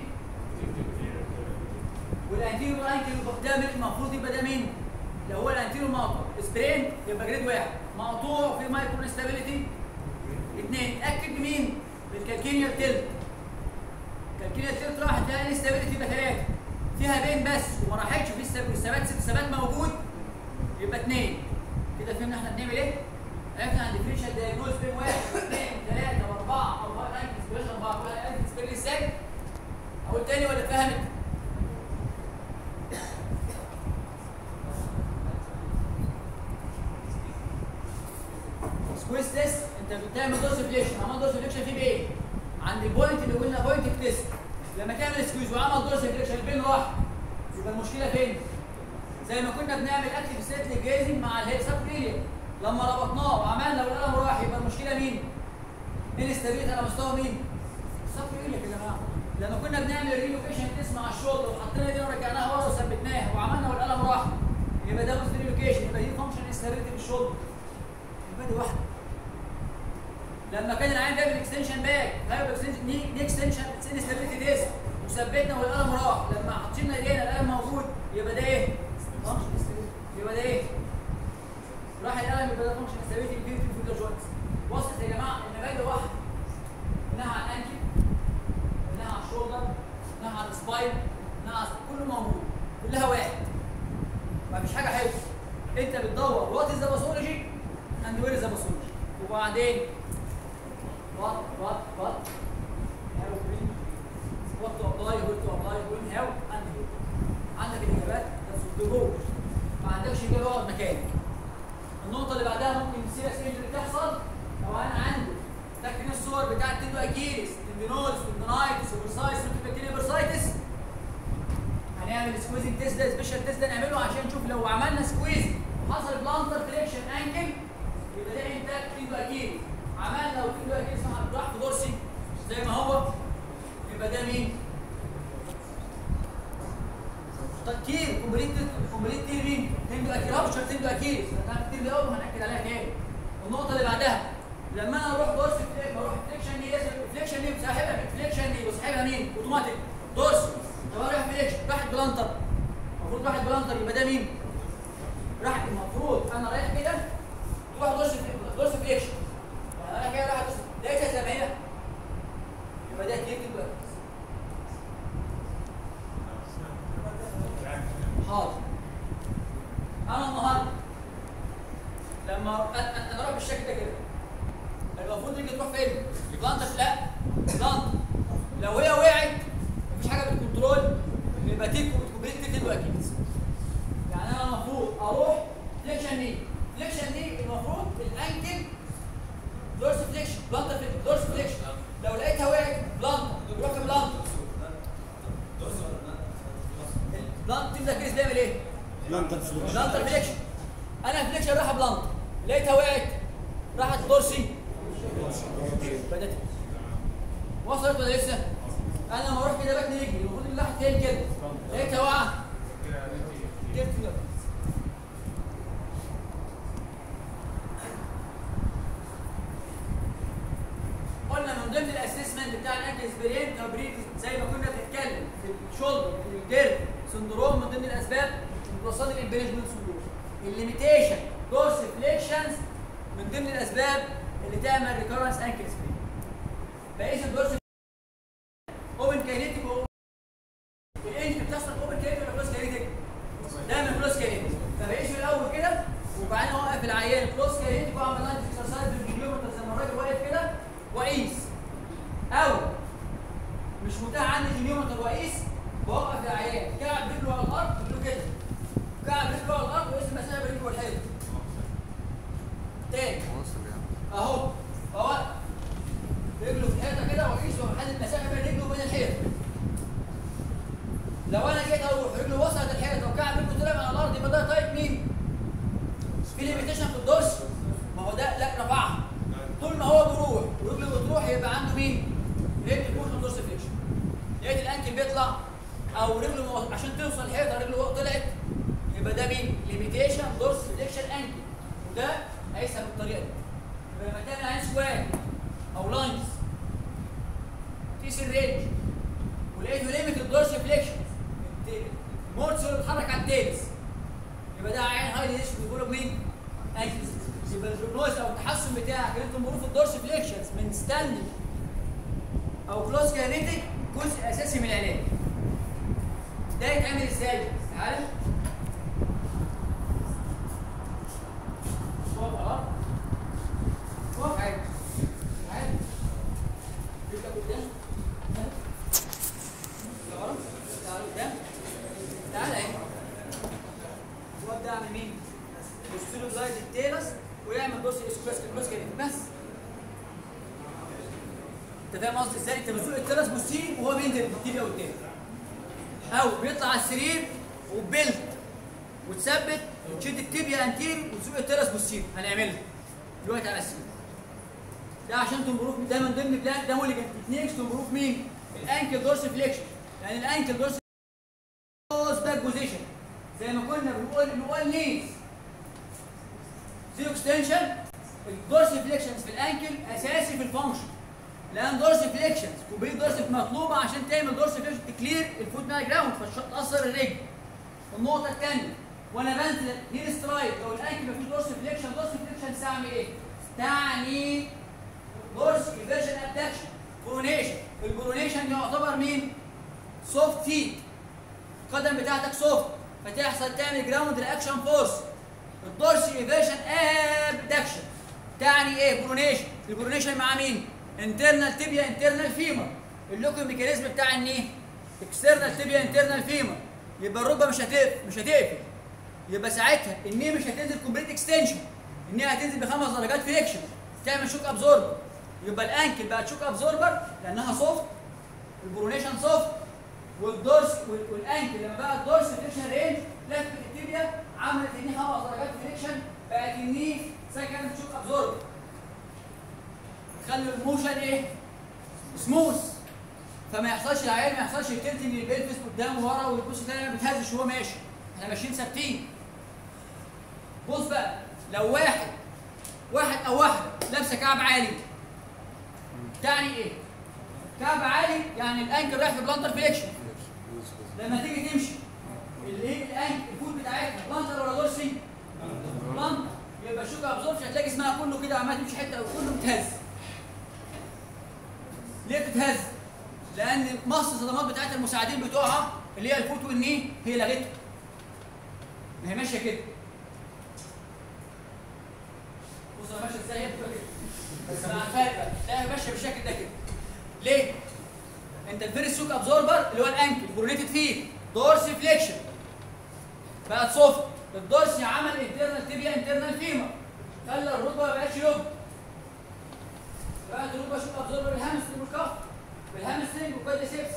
والانتيريو انكل ده مين المفروض يبقى ده مين؟ لو هو الانتيريو مقطوع سبرين يبقى جريد واحد مقطوع في مايكرو انستابيليتي اثنين اتاكد بمين؟ بالكالكينيال تيلت الكالكينيال تيلت راحت فيها انستابيليتي يبقى ثلاثه فيها بين بس وما راحتش في الثبات ست ثبات موجود يبقى اثنين كده فهمنا احنا بنعمل ايه؟ عرفنا عن الديفرنشال دايجنوز بين واحد واثنين وثلاثه واربعه او فايف انكس بيشرب اربعه كلها انكس تفتكر ازاي؟ اقول تاني ولا اتفهمت؟ سكويز تيست انت بتعمل دوز فليكشن عمل دوز فليكشن في بايه؟ عند البوينت اللي قلنا بوينت تيست لما تعمل سكويز وعمل دوز فليكشن البين راح يبقى المشكله فين؟ زي ما كنا بنعمل اكتف ستيت للجازنج مع الهيد سب لما ربطناه وعملنا والقلم راح يبقى المشكله مين؟ انستابيليتي على مستوى مين؟ سب يا جماعه لما كنا بنعمل الريلوكيشن تيست مع الشولدر وحطينا دي ورجعناها ورا وثبتناها وعملنا والقلم راح يبقى ده بوست ريلوكيشن يبقى دي فانكشن انستابيليتي في الشولدر يبقى دي واحده لما كان العين بيعمل اكستنشن باك هيبقى اكستنشن دي اكستنشن انستابيليتي تيست وثبتنا والقلم راح لما حطينا ايدينا القلم موجود يبقى ده ايه؟ فانكشن يبقى ده ايه؟ راح القلم يبقى ده فانكشن انستابيليتي في في الجوينتس وصلت يا جماعه ان باجي واحده انها على الانكل انها على الشولدر انها على السباين انها على كله موجود كلها واحد ما فيش حاجه حلوه انت بتدور وات از ذا باثولوجي اند وير از ذا باثولوجي وبعدين وات وات وات هاو وين وات تو ابلاي وير تو ابلاي وين هاو اند وين عندك الاجابات بس جوه ما عندكش اجابه اقعد مكانك النقطه اللي بعدها ممكن السيريس انجري تحصل لو انا عندي فاكرين الصور بتاعت تندو اكيليس تندينوز تندونايتس وبرسايتس ممكن برسايتس هنعمل سكويزنج تيست ده سبيشال تيست ده نعمله عشان نشوف لو عملنا سكويز وحصل بلانتر فليكشن انكل يبقى ده انتاج تندو اكيليس عملنا وتندو اكيليس راح في دورسي زي ما هو يبقى ده مين؟ تكير كومبليت كومبليت تير مين؟ تندو اكيل رابشر تندو اكيليس هنعمل كتير الاول وهنأكد عليها تاني النقطة اللي بعدها لما انا اروح دورس بروح فليكشن دي فليكشن دي بصاحبها فليكشن دي وصاحبها مين؟ اوتوماتيك دورس طب اروح فليكشن راحت بلانتر المفروض راحت بلانتر يبقى ده مين؟ راحت المفروض انا رايح كده تروح دورس دورس فليكشن يعني رايح كده رايح دورس لقيتها زي ما هي يبقى ده كتير كده حاضر انا النهارده لما انا اروح بالشكل ده كده المفروض رجلي تروح فين؟ بلانتر لا بلانتر لو هي وقعت مفيش حاجه بالكنترول يبقى تيك وتكوبريت تبقى اكيد يعني انا المفروض اروح فليكشن دي فليكشن دي المفروض الانكل دورس فليكشن بلانتر دورس فليكشن لو لقيتها وقعت بلانتر يروح بلانتر بلانتر تبدا كده بيعمل ايه؟ بلانتر فليكشن بلانتر فليكشن انا فليكشن رايحه بلانتر لقيتها وقعت راحت دورسي بدات وصلت ولا لسه؟ انا لما اروح كده بتني رجلي المفروض ان راحت فين كده؟ لقيتها واقعه جبت كده قلنا من ضمن الاسسمنت بتاع الانكل سبرين تبريد زي ما كنا بنتكلم في الشولدر في الجير سندروم من ضمن الاسباب بتوصل للامبريجمنت سندروم الليميتيشن دورس فليكشنز من ضمن الاسباب اللي تعمل ريكورنس انكل سبرين بقيس الدورس اوبن كاينيتيك الانج بتحصل اوبن كاينيتيك ولا كلوز كاينيتيك؟ دايما كلوز كاينيتيك فبقيسه الاول كده وبعدين اوقف العيان كلوز كاينيتيك واعمل لاين اكسرسايز بالكيلومتر زي ما الراجل واقف كده واقيس او مش متاح عندي كيلومتر واقيس بوقف العيان كعب رجله على الارض رجله كده كعب رجله على الارض واقيس المسافه بين رجله والحيط تاني اهو اهو رجله في الحيطه كده واقيس واحدد المسافه بين رجله وبين الحيطه لو انا جيت اروح رجله وصلت الحيطه وكعب رجله طلع من على الارض يبقى ده تايب مين؟ في ليميتيشن في الدرس ما هو ده لا رفعها طول ما هو بيروح ورجله بتروح يبقى عنده مين؟ رجل بوش دورس فليكشن لقيت الانكل بيطلع او رجله مو... عشان توصل الحيطه رجله طلعت يبقى ده مين؟ ليميتيشن دورس فليكشن انكل وده هيسحب بالطريقه دي يبقى لما تعمل عين سكوات او لاينز تقيس الرينج ولقيته ليميت الدورس فليكشن المورس اللي بيتحرك على التيلز يبقى ده عين هاي ليش بيقولوا مين؟ انكل يبقى البروجنوز او التحسن بتاعك ان انت تمر في الدورس فليكشنز من ستاندنج او كلوز كاينيتيك جزء اساسي من العلاج ده يتعمل ازاي؟ تعالى واقف على الارض واقف عادي عادي رجلك قدام فاهم قصدي ازاي انت بتزق الترس بوستيريور وهو بينزل بالتيبيا قدام او بيطلع على السرير وبيلت وتثبت وتشد التيبيا انتير وتزق الترس بوستيريور هنعملها دلوقتي على السرير ده عشان تمبروف ده من ضمن بلان ده مولي تكنيكس تمبروف مين؟ الانكل دورس فليكشن يعني الانكل دورس باك بوزيشن زي ما كنا بنقول بنقول نيز زيرو اكستنشن الدورس فليكشنز في الانكل اساسي في الفانكشن لان دورس فليكشنز كوبري دورس مطلوبه عشان تعمل دورس فليكشن تكلير الفوت مال جراوند فتاثر الرجل النقطه الثانيه وانا بنزل هير سترايك لو الانكل مفيش دورس فليكشن دورس فليكشن تعني ايه؟ تعني دورس ايفيرجن ابدكشن برونيشن البرونيشن يعتبر مين؟ سوفت فيت القدم بتاعتك سوفت فتحصل تعمل جراوند رياكشن فورس الدورس ايفيرجن ابدكشن تعني ايه؟ برونيشن البرونيشن مع مين؟ انترنال تيبيا انترنال فيمر اللوكو ميكانيزم بتاع النيه اكسترنال تيبيا انترنال فيمر يبقى الركبه مش هتقفل مش هتقفل يبقى ساعتها النيه مش هتنزل كومبليت اكستنشن النيه هتنزل بخمس درجات فليكشن تعمل شوك ابزوربر يبقى الانكل بقت شوك ابزوربر لانها سوفت البرونيشن سوفت والدورس وال- والانكل لما بقى الدورس فليكشن رينج لفت التيبيا عملت النيه خمس درجات فليكشن بقت النيه سكند شوك ابزوربر تخلي الموشن ايه؟ سموث فما يحصلش العيال ما يحصلش التلتنج اللي بيلبس قدام ورا ويبص تاني ما بيتهزش وهو ماشي احنا ماشيين ثابتين بص بقى لو واحد واحد او واحده لابسه كعب عالي تعني ايه؟ كعب عالي يعني الانكل رايح في بلانتر فليكشن لما تيجي تمشي اللي هي الانكل الفوت بتاعتها بلانتر ولا دورسي؟ بلانتر يبقى شوك ابزوربشن هتلاقي اسمها كله كده عمال تمشي حته كله متهز ليه بتتهز؟ لان مص الصدمات بتاعت المساعدين بتوعها اللي هي الفوت والنيه هي لغتها ما هي ماشيه كده بص انا ماشيه ازاي هي بتبقى كده بس مع الفرق بقى تلاقيها ماشيه بالشكل ده كده ليه؟ انت الفيرست سوك ابزوربر اللي هو الانكل برونيتد فيه دورسي فليكشن بقت سوفت الدورسي عمل انترنال تيبيا انترنال فيمر خلى الركبه ما بقتش يوم بقى الركبه شوك ابزوربر بالهامسترنج والكف بالهامسترنج والكوادريسبس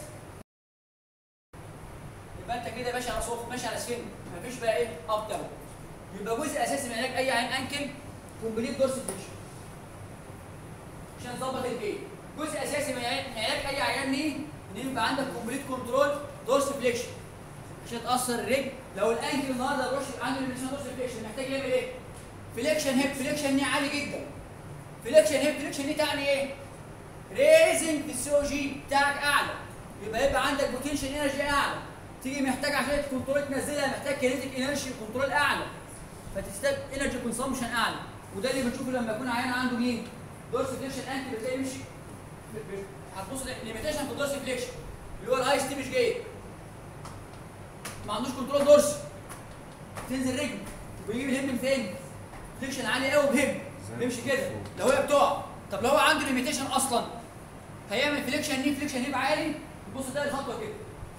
يبقى انت كده ماشي على صوف ماشي على سكين مفيش بقى ايه اب داون يبقى جزء اساسي من علاج اي عين انكل كومبليت دورس فليكشن عشان تظبط البيت جزء اساسي من علاج من علاج اي عيان نيه ان يبقى عندك كومبليت كنترول دورس فليكشن عشان تاثر الرجل لو الانكل النهارده الروش عنده ريليشن دورس فليكشن محتاج يعمل ايه؟ فليكشن هيب فليكشن نيه عالي جدا فليكشن هيب فليكشن نيه تعني ايه؟ ريزنج في السي او جي بتاعك اعلى يبقى يبقى عندك بوتنشال انرجي اعلى تيجي محتاج عشان الكنترول تنزلها محتاج كينيتيك انرجي كنترول اعلى فتحتاج انرجي كونسامشن اعلى وده اللي بنشوفه لما يكون عيان عنده مين؟ دورس فليكشن انكل بتلاقي يمشي ب- ب- هتبص ليميتيشن في الدورس فليكشن اللي هو الهاي ستيمش جاي ما عندوش كنترول دورس تنزل رجل ويجيب الهيب من فين؟ فليكشن عالي قوي بهيب بيمشي كده لو هي بتقع طب لو هو عنده ليميتيشن اصلا هيعمل فليكشن نيب فليكشن نيب عالي تبص تلاقي الخطوه كده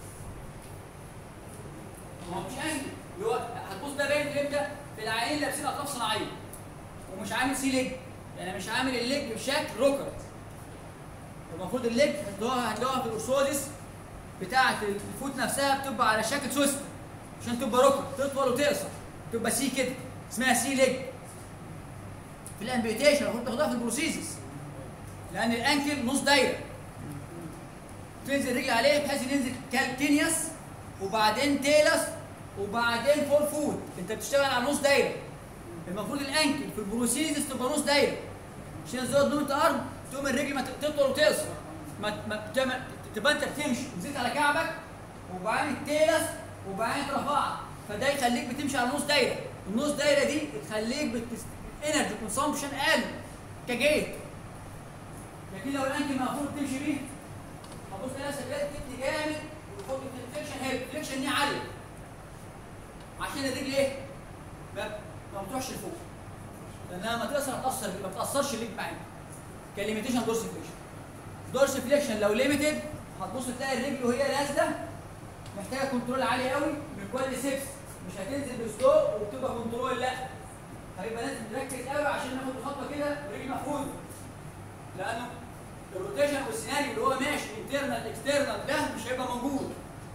ما هو مش انجل اللي هو هتبص ده باين في امتى؟ في العيانين اللي لابسين اطراف صناعيه ومش عامل سي ليج يعني مش عامل الليج بشكل روكر المفروض الليج هتلاقوها هتلاقوها في الارثوزيس بتاعه الفوت نفسها بتبقى على شكل سوست عشان تبقى روكر تطول وتقصر تبقى سي كده اسمها سي ليج في الامبيوتيشن المفروض تاخدها في البروسيسس لان الانكل نص دايره تنزل رجل عليه بحيث إن ينزل كالتينيوس وبعدين تيلس وبعدين فور فود انت بتشتغل على نص دايره المفروض الانكل في البروسيسس تبقى نص دايره عشان تزود نوت ارم تقوم الرجل ما ت- تطول وتقصر ما ما تعمل- تبقى انت بتمشي نزلت على كعبك وبعدين التيلس وبعدين اترفعت فده يخليك بتمشي على نص دايره النص دايره دي بتخليك بتست... انرجي كونسامبشن اقل كجيت لكن لو الانكل المفروض تمشي بيه هتبص تلاقي نفسك لازم تدي جامد وتحط الفليكشن هيد الفليكشن دي عاليه عشان الرجل ايه؟ ما ما بتروحش لفوق لانها لما تقصر هتاثر ما بتاثرش الليج معاك كليميتيشن دورس فليكشن دورس فليكشن لو ليميتد هتبص تلاقي الرجل وهي نازله محتاجه كنترول عالي قوي من كوادريسبس مش هتنزل بسلو وبتبقى كنترول لا هيبقى لازم نركز قوي عشان ناخد الخطوه كده ورجل مفروض لانه الروتيشن والسيناريو اللي هو ماشي انترنال اكسترنال ده مش هيبقى موجود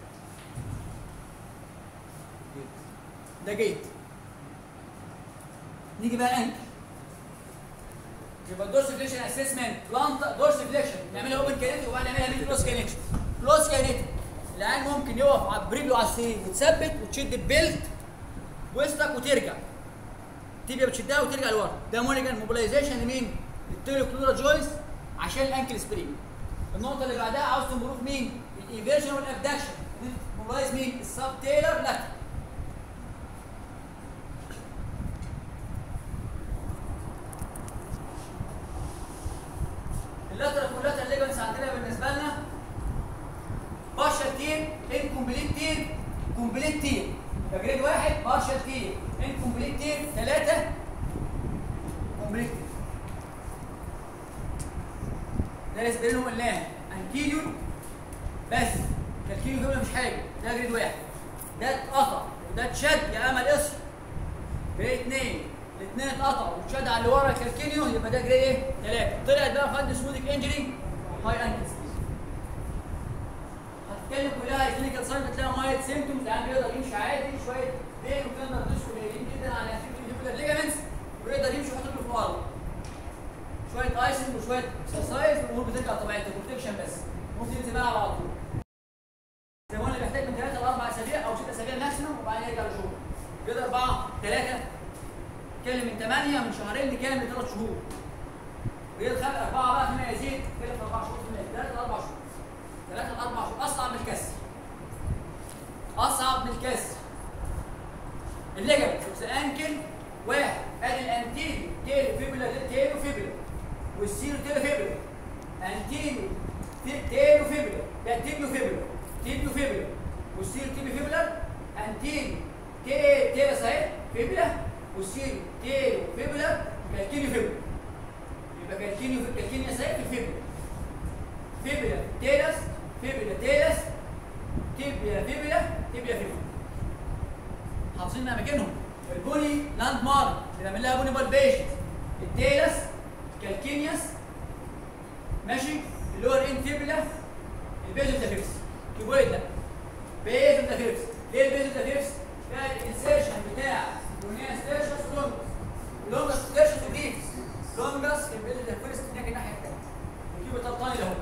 ده جيت نيجي بقى انكل يبقى الدورس فليكشن اسسمنت بلانت دورس فليكشن نعملها اوبن كانيتي وبعدين نعملها مين كلوز كانيتي كلوز كانيتي العيان ممكن يقف على برجله على السرير وتثبت وتشد البيلت وسطك وترجع تيجي بتشدها وترجع لورا ده مونيجان موبيلايزيشن لمين؟ للتيلوكلورا جويس عشان الانكل سبرينج النقطه اللي بعدها عاوز تمرق مين؟ الايفيرجن والابدكشن موبيلايز مين؟ السب تيلر لاتر اللاترال كولاترال ليجمنتس عندنا بالنسبه لنا بارشال تير انكمبليت تير كومبليت تير يبقى جريد واحد بارشال تير انكمبليت تير ثلاثه كومبليت تير ده اللي لهم قلناها انكيليو بس الكيليو كده مش حاجه ده جريد واحد ده اتقطع وده اتشد يا امل اصحى جريد اثنين الاثنين اتقطعوا واتشد على اللي ورا الكالكينيو يبقى ده جريد ايه؟ ثلاثه طلعت بقى خد سمودك انجري هاي انكل هتتكلم كلها كلينيكال ساين هتلاقي مايت سيمتومز العيان بيقدر يمشي عادي شويه بين وكان دوس قليلين جدا على الفيبريلر ليجامنتس ويقدر يمشي ويحط له في الارض شويه ايسنج وشويه اكسرسايز والامور بترجع طبيعتها بروتكشن بس ممكن ينزل بقى على طول زي ما قلنا بيحتاج من ثلاثه لاربع اسابيع او ست اسابيع ماكسيموم وبعدين يرجع لشغله كده اربعه ثلاثه نتكلم من ثمانيه من شهرين لكام لثلاث شهور وهي الخلق اربعه بقى فيما يزيد كده في اربع شهور في ثلاثه لاربع شهور ثلاثه لاربع شهور اصعب من الكسر اصعب من الكسر الليجمنت في انكل واحد ادي الانتيريو تيلو فيبولا تيلو فيبولا والسيرو تيلو فيبولا انتيريو تيلو فيبولا ده تيبيو فيبولا تيبيو فيبولا والسيرو تيبيو فيبولا انتيريو تي تيلس اهي فيبولا والسيرو تيلو فيبولا كالكينيو فيبولا يبقى كالكينيو كالكينيو اهي في الفيبولا فيبولا تيلس فيبولا تيلس تيبيا فيبولا تيبيا فيبولا حافظين اماكنهم البوني لاند مارك بنعمل لها بوني بالبيشن التيلس كالكينياس ماشي اللور ان فيبولا البيزو تافيرس كيبويد لا بيزو تافيرس ليه البيزو تافيرس؟ ده الانسيرشن بتاع البونيا ستيرشس لونجس لونجس ستيرشس وديفس لونجس البيزو تافيرس هناك الناحيه الثانيه الكيبو طبطاني له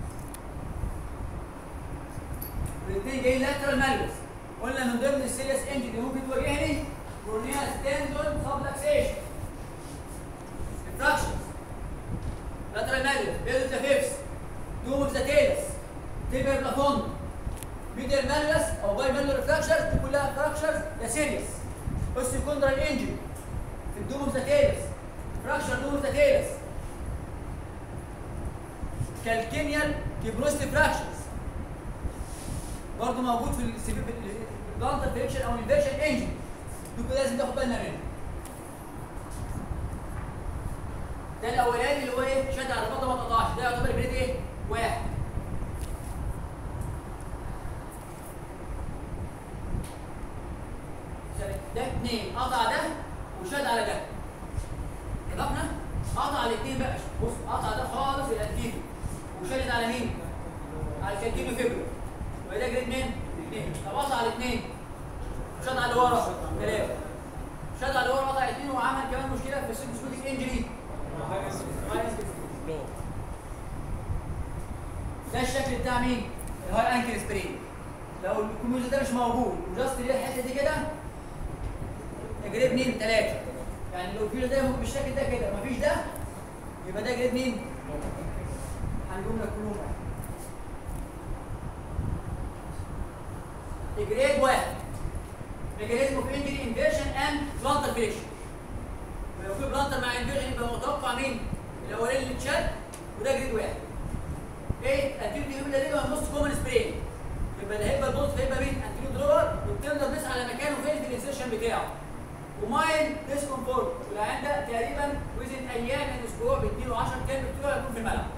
الاثنين جايين لاترال مالوس قلنا من ضمن السيريس انجن اللي ممكن تواجهني كورنيا ستاندون سبلكسيشن انفراكشنز لاترال مالوس بيزو تافيرس دوم اوف ذا تيلس تيبر بلافون ميديال مالوس او باي مالور فراكشرز دي كلها فراكشرز يا سيريس اوستيكوندرال انجن في الدوم اوف ذا تيلس فراكشر دوم اوف ذا تيلس كالكينيال كيبروستي فراكشرز برضه موجود في السيفير البلانتر فريكشن او الانفيرشن انجن دول لازم تاخد بالنا منه ده الاولاني اللي هو ايه شد على البطه ما تقطعش ده يعتبر جريد ايه واحد ده اثنين قطع ده وشد على ده اتفقنا قطع الاثنين بقى بص قطع ده خالص الانتيريو وشدد على مين على الكالكينيو فيبرو وده جريد مين اثنين طب قطع على الاثنين شد على اللي ورا ثلاثه شد على اللي ورا قطع اثنين وعمل كمان مشكله في السيبسكوتيك انجري ده الشكل بتاع مين؟ الهاي انكل سبرين لو الكوميوز ده مش موجود وجاست ليه الحته دي كده جريد مين؟ ثلاثه يعني لو في ده بالشكل ده كده مفيش ده يبقى ده جريد مين؟ هنجيب لك كلهم جريد واحد ميكانيزم اوف انجري انفيرشن اند بلانتر فيكشن لو في بلانتر مع انفيرشن يبقى متوقع مين؟ الاولاني اللي اتشد وده جريد واحد ايه انتيريو دي ده يبقى موست كومن سبرين يبقى اللي هيبقى البوست هيبقى مين؟ انتيريو درور وبتقدر تسعى على مكانه فين في الانسيرشن بتاعه ومايل ديسكومفورت والعيان ده تقريبا وزن ايام من اسبوع بيديله 10 كام بتوع يكون في الملعب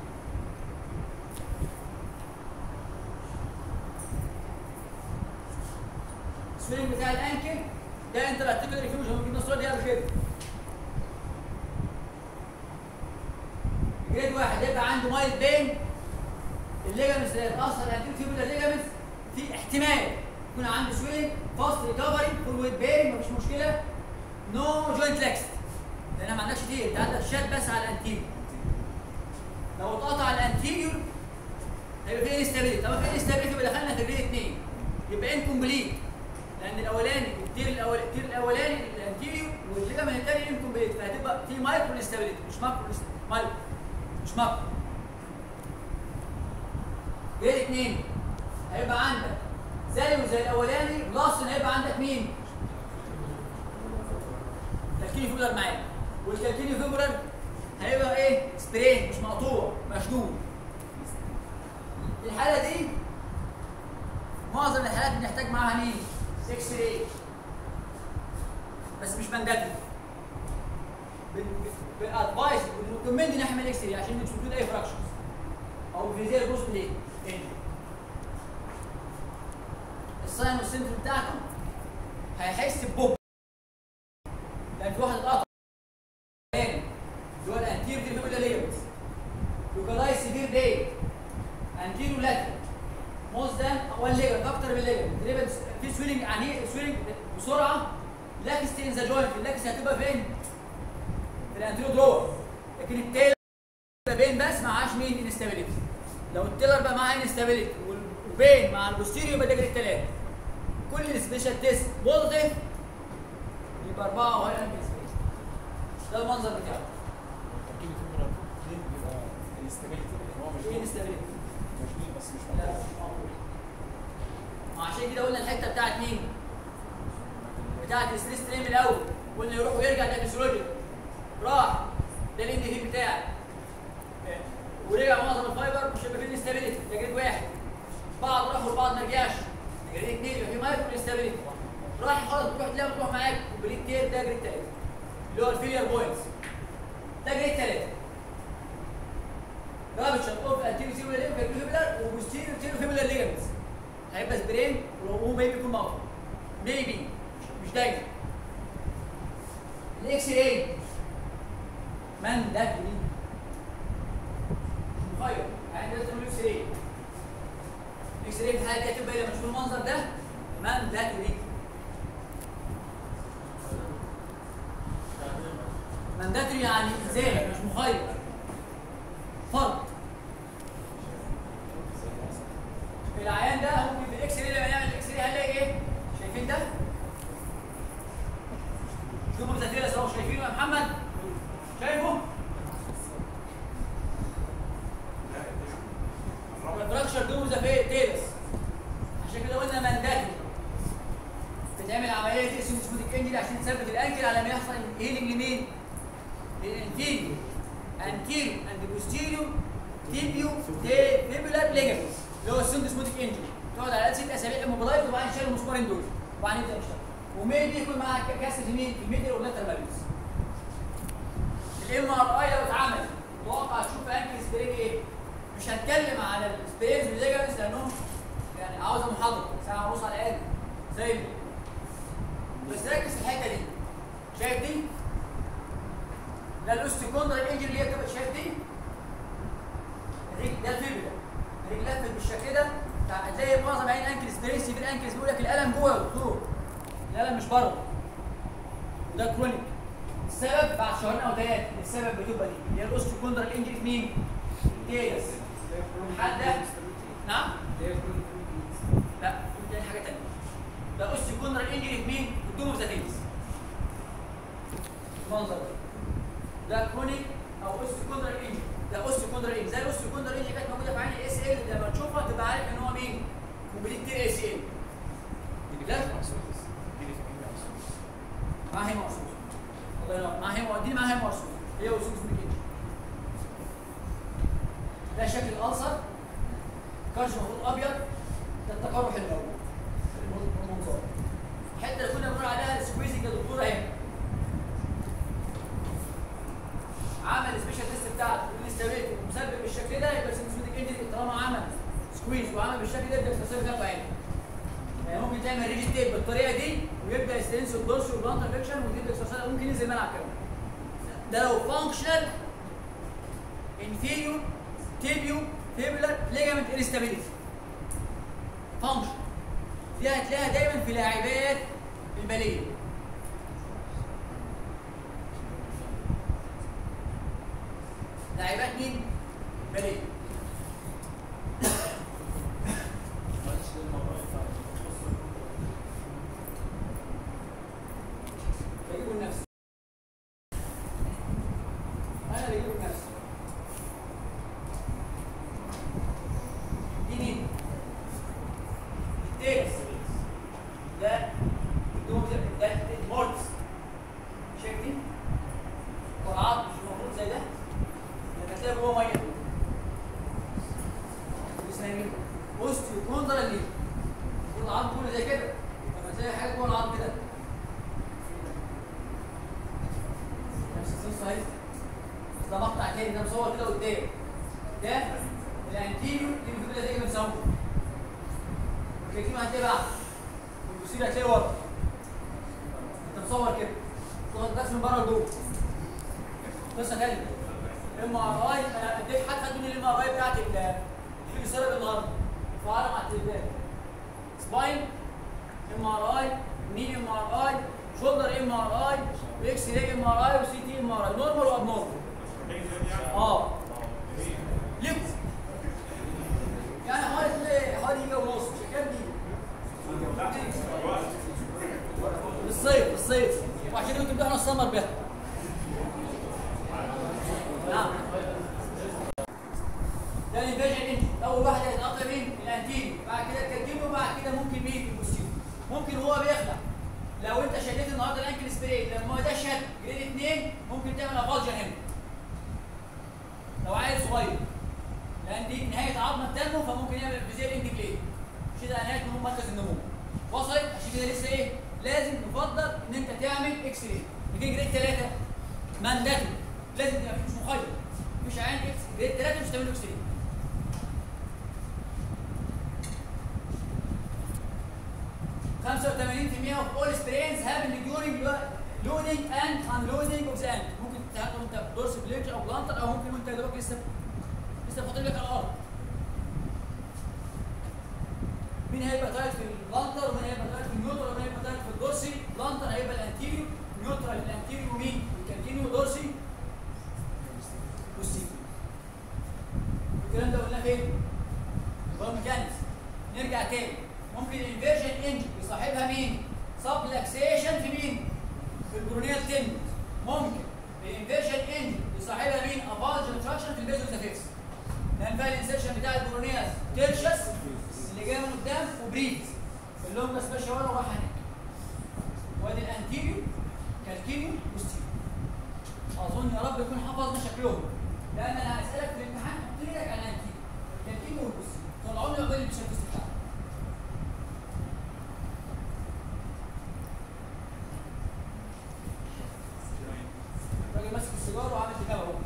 السوينج بتاع الانكل ده انت الارتيكل ريفيوجن ممكن الصوره دي قبل كده جريد واحد يبقى عنده مايل بين الليجامنتس اللي هيتاثر الانتيريور تيوبولار ليجامنتس في احتمال يكون عنده سويلنج فاست ريكفري فول ويت بيرنج مفيش مشكله نو جوينت لاكس لان ما عندكش كتير انت عندك شات بس على الانتيريور لو اتقطع الانتيريور هيبقى في انستابيليتي طب في انستابيليتي يبقى دخلنا في جريد 2 يبقى انكمبليت لان الاولاني التير الاولاني التير الاولاني الانتيريور والليجامنت الثاني انكمبليت فهتبقى في مايكرو انستابيليتي مش ماكرو مايكرو مش ماكرو جريد 2 هيبقى عندك زيه زي الاولاني بلس ان هيبقى عندك مين؟ كالكيني فيبولار معاك والكالكيني فيبولار هيبقى ايه؟ سبرين مش مقطوع مشدود الحاله دي معظم الحالات بنحتاج معاها مين؟ اكس راي بس مش مانداتري بالادفايس بنريكومند نعمل اكس راي عشان مش موجود اي فراكشنز او فيزير جزء ليه؟ الساين والسنتر بتاعته هيحس ببوب لان في واحد اتقطع اللي هو الانتير دي بيقول ليجمنت لوكالايز سيفير دي انتيرو لاترال موز ده هو الليجمنت اكتر من الليجمنت تقريبا في سويلنج يعني سويلنج بسرعه لاكس ان ذا جوينت اللاكس هتبقى فين؟ في الانتيرو درور لكن التيلر بين بس معهاش مين انستابيليتي لو التيلر بقى معاه انستابيليتي وبين مع البوستيريو يبقى ده جريد ثلاثه كل السبيشال تيست بوزيتيف يبقى اربعه وهي سبيس ده المنظر بتاعه تركيب الفيبرال بيبقى الاستابيليتي لان هو ايه مشدود انستابيليتي؟ مشدود بس مش لا مقطوع مش معقول ما عشان كده قلنا الحته بتاعت مين؟ بتاعت الستريس تريم الاول قلنا يروح ويرجع ده فيسيولوجي راح ده الاند هي بتاعي ورجع معظم الفايبر مش هيبقى فيه انستابيليتي ده جريد واحد بعض راحوا والبعض ما رجعش ده جريد اثنين يبقى فيه مايكرو انستابيليتي راح خلاص تروح تلاقيها بتروح معاك وبريد تير ده جريد ثلاثه اللي هو الفيلير بوينتس ده جريد ثلاثه رابتشر اوف انتيريو سيبولار ليجمنت وبوستيريو تيرو فيبولار ليجمنتس هيبقى سبرين وهو ميبي يكون مقطوع ميبي مش دايما الاكس راي من ده مين؟ مخير يعني ده تقول اكس راي اكس راي في الحاله دي هتبقى لما تشوف المنظر ده من ده تريد مانداتري يعني زي مش مخير فرض العيان ده ممكن في الاكس راي لما نعمل الاكس راي هنلاقي ايه؟ شايفين ده؟ شوفوا الزفيرة سوا شايفينه يا محمد؟ شايفه؟ الفراكشر دوم زفير تيلس عشان كده قلنا مانداتري بتعمل عمليه اسمه سموثيك انجل عشان تثبت الانكل على ما يحصل هيلينج لمين؟ للانفيريور انتيريور اند بوستيريور تيبيو فيبولار ليجمنتس اللي هو السند سموثيك انجل تقعد على ست اسابيع موبلايز وبعدين تشيل المسمارين دول وبعدين تبدا تشتغل وميدي يكون معاها كاسه مين؟ في الميدل واللاتر ماليوس الام ار اي لو اتعمل متوقع تشوف انكل سبرين ايه؟ مش هتكلم على السبيرز والليجمنتس لانهم يعني عاوزه محاضره ساعه ونص على الاقل زي ال- بس ركز في الحته دي شايف دي؟ ده الاوستيكوندرال انجري اللي هي بتبقى شايف دي؟ الرجل ده الفيبولا الرجل لفت بالشكل ده هتلاقي معظم عين انكل سبيريس في الانكلز بيقول لك الالم جوه يا دكتور الالم مش بره وده كرونيك السبب بعد شهرين او ثلاثه السبب بتبقى دي اللي هي الاوستيكوندرال انجري في مين؟ التيس حد ده نعم؟ لا دي حاجه ثانيه ده اوستيكوندرال انجري في مين؟ في الدوم اوف ذا تيس المنظر ده ده كرونيك او اوستيكوندرال انجري ده اوستيكوندرال انجري زي الاوستيكوندرال انجري كانت موجوده في عين الاس ال لما تشوفها تبقى عارف ان هو مين؟ كومبليت تير اس ال لا ما هي مرصوصه الله ينور ما هي دي ما هي مرصوصه هي وسوس ميكانيك ده شكل الالسر كرش المفروض ابيض ده التقرح الموجود المنظار الحته اللي كنا بنقول عليها السكويزنج يا دكتوره هنا عمل السبيشال تيست بتاعته والاستابيليتي ومسبب بالشكل ده يبقى سيمسوديك انجري طالما عمل سكويز وعمل بالشكل ده يبقى التصرف بتاعته عالي يعني ممكن تعمل ريجي تيب بالطريقه دي ويبدا يستنس والدورس والبلانتر فيكشن وتجيب اكسرسايز ممكن ينزل الملعب كمان ده لو فانكشنال inferior tibio fibular ligament instability فانكشن دي هتلاقيها دايما في لاعبات الباليه لاعبات مين؟ باليه معلش ليه الموضوع ينفع بجيبه لنفسي انا بجيبه لنفسي دي مين؟ التيس ده دوم ده ده المورتس شايفين؟ قرعات مش المفروض زي ده لما تلاقي جوه ميه دي اسمها مين؟ اوستيو كوندرا ليه؟ المفروض العظم كله زي كده لما تلاقي حاجه جوه العظم كده نفس القصه اهي بس ده مقطع تاني ده مصور كده قدام ده الانتيريو دي المفروض زي كده بنسوي الكتيم هتلاقي بعد والبوسير هتلاقي ورا انت مصور كده تاخد بس من بره لجوه قصه تانيه ام ار اي انا اديت حتى ادوني الام ار اي بتاعت ال في رساله بالنهارده فعلا مع التليفون سباين ام ار اي ني ام ار اي شولدر ام ار اي واكس راي ام ار اي وسي تي ام ار اي نورمال واب نورمال اه ليه يعني حوالي تلاقي حوالي يجي ونص مش كام دي بالصيف بالصيف وعشان كده بتمتحنوا السمر بيها نعم ده الانفيجن انت اول واحد هيتقطع مين الانتيريو بعد كده الكالكينيو وبعد كده ممكن مين البوستيريو ممكن وهو بيخلع لو انت شديت النهارده الانكل سبريت لما هو ده شد جريد 2 ممكن تعمل افالجن هنا لو عيل صغير لان دي نهايه عظمه التنمو فممكن يعمل فيزيال اند بلاي مش ده نهايه نمو مركز النمو وصلت عشان كده لسه ايه لازم يفضل ان انت تعمل اكس راي لكن جريد 3 مانداتوري لازم تبقى مش مخير مش عين اكس جريد 3 مش هتعمل اكس راي 85% of all sprains happen during loading and unloading of the ankle ممكن تاخده وانت دورس بليج او بلانتر او ممكن وانت يا دوبك لسه لسه فاضل لك على الارض مين هيبقى تايت في البلانتر ومين هيبقى تايت في النيوترال ومين هيبقى تايت في الدورسي بلانتر هيبقى الانتيريو نيوترال الانتيريو مين الكالكينيو دورسي والسي الكلام ده قلناه فين؟ هو ميكانيكس نرجع تاني ممكن الانفيرجن انجن يصاحبها مين؟ سبلكسيشن في مين؟ في البرونيال تن ممكن الانفيرجن انجن يصاحبها مين؟ افالجن تراكشن في البيزو تافيكس لان بقى الانسيرشن بتاع البرونيال تيرشس اللي جاي من قدام وبريد اللونجس ماشيه ورا وراح هناك وادي الانتيريو كالكينيو والستيريو اظن يا رب يكون حفظنا شكلهم لان انا هسالك في الامتحان حط لك على الانتيريو الكالكينيو والبوستيريو طول عمري اقول البيشنت بتاعه الراجل ماسك السيجاره وعامل دماغه اهو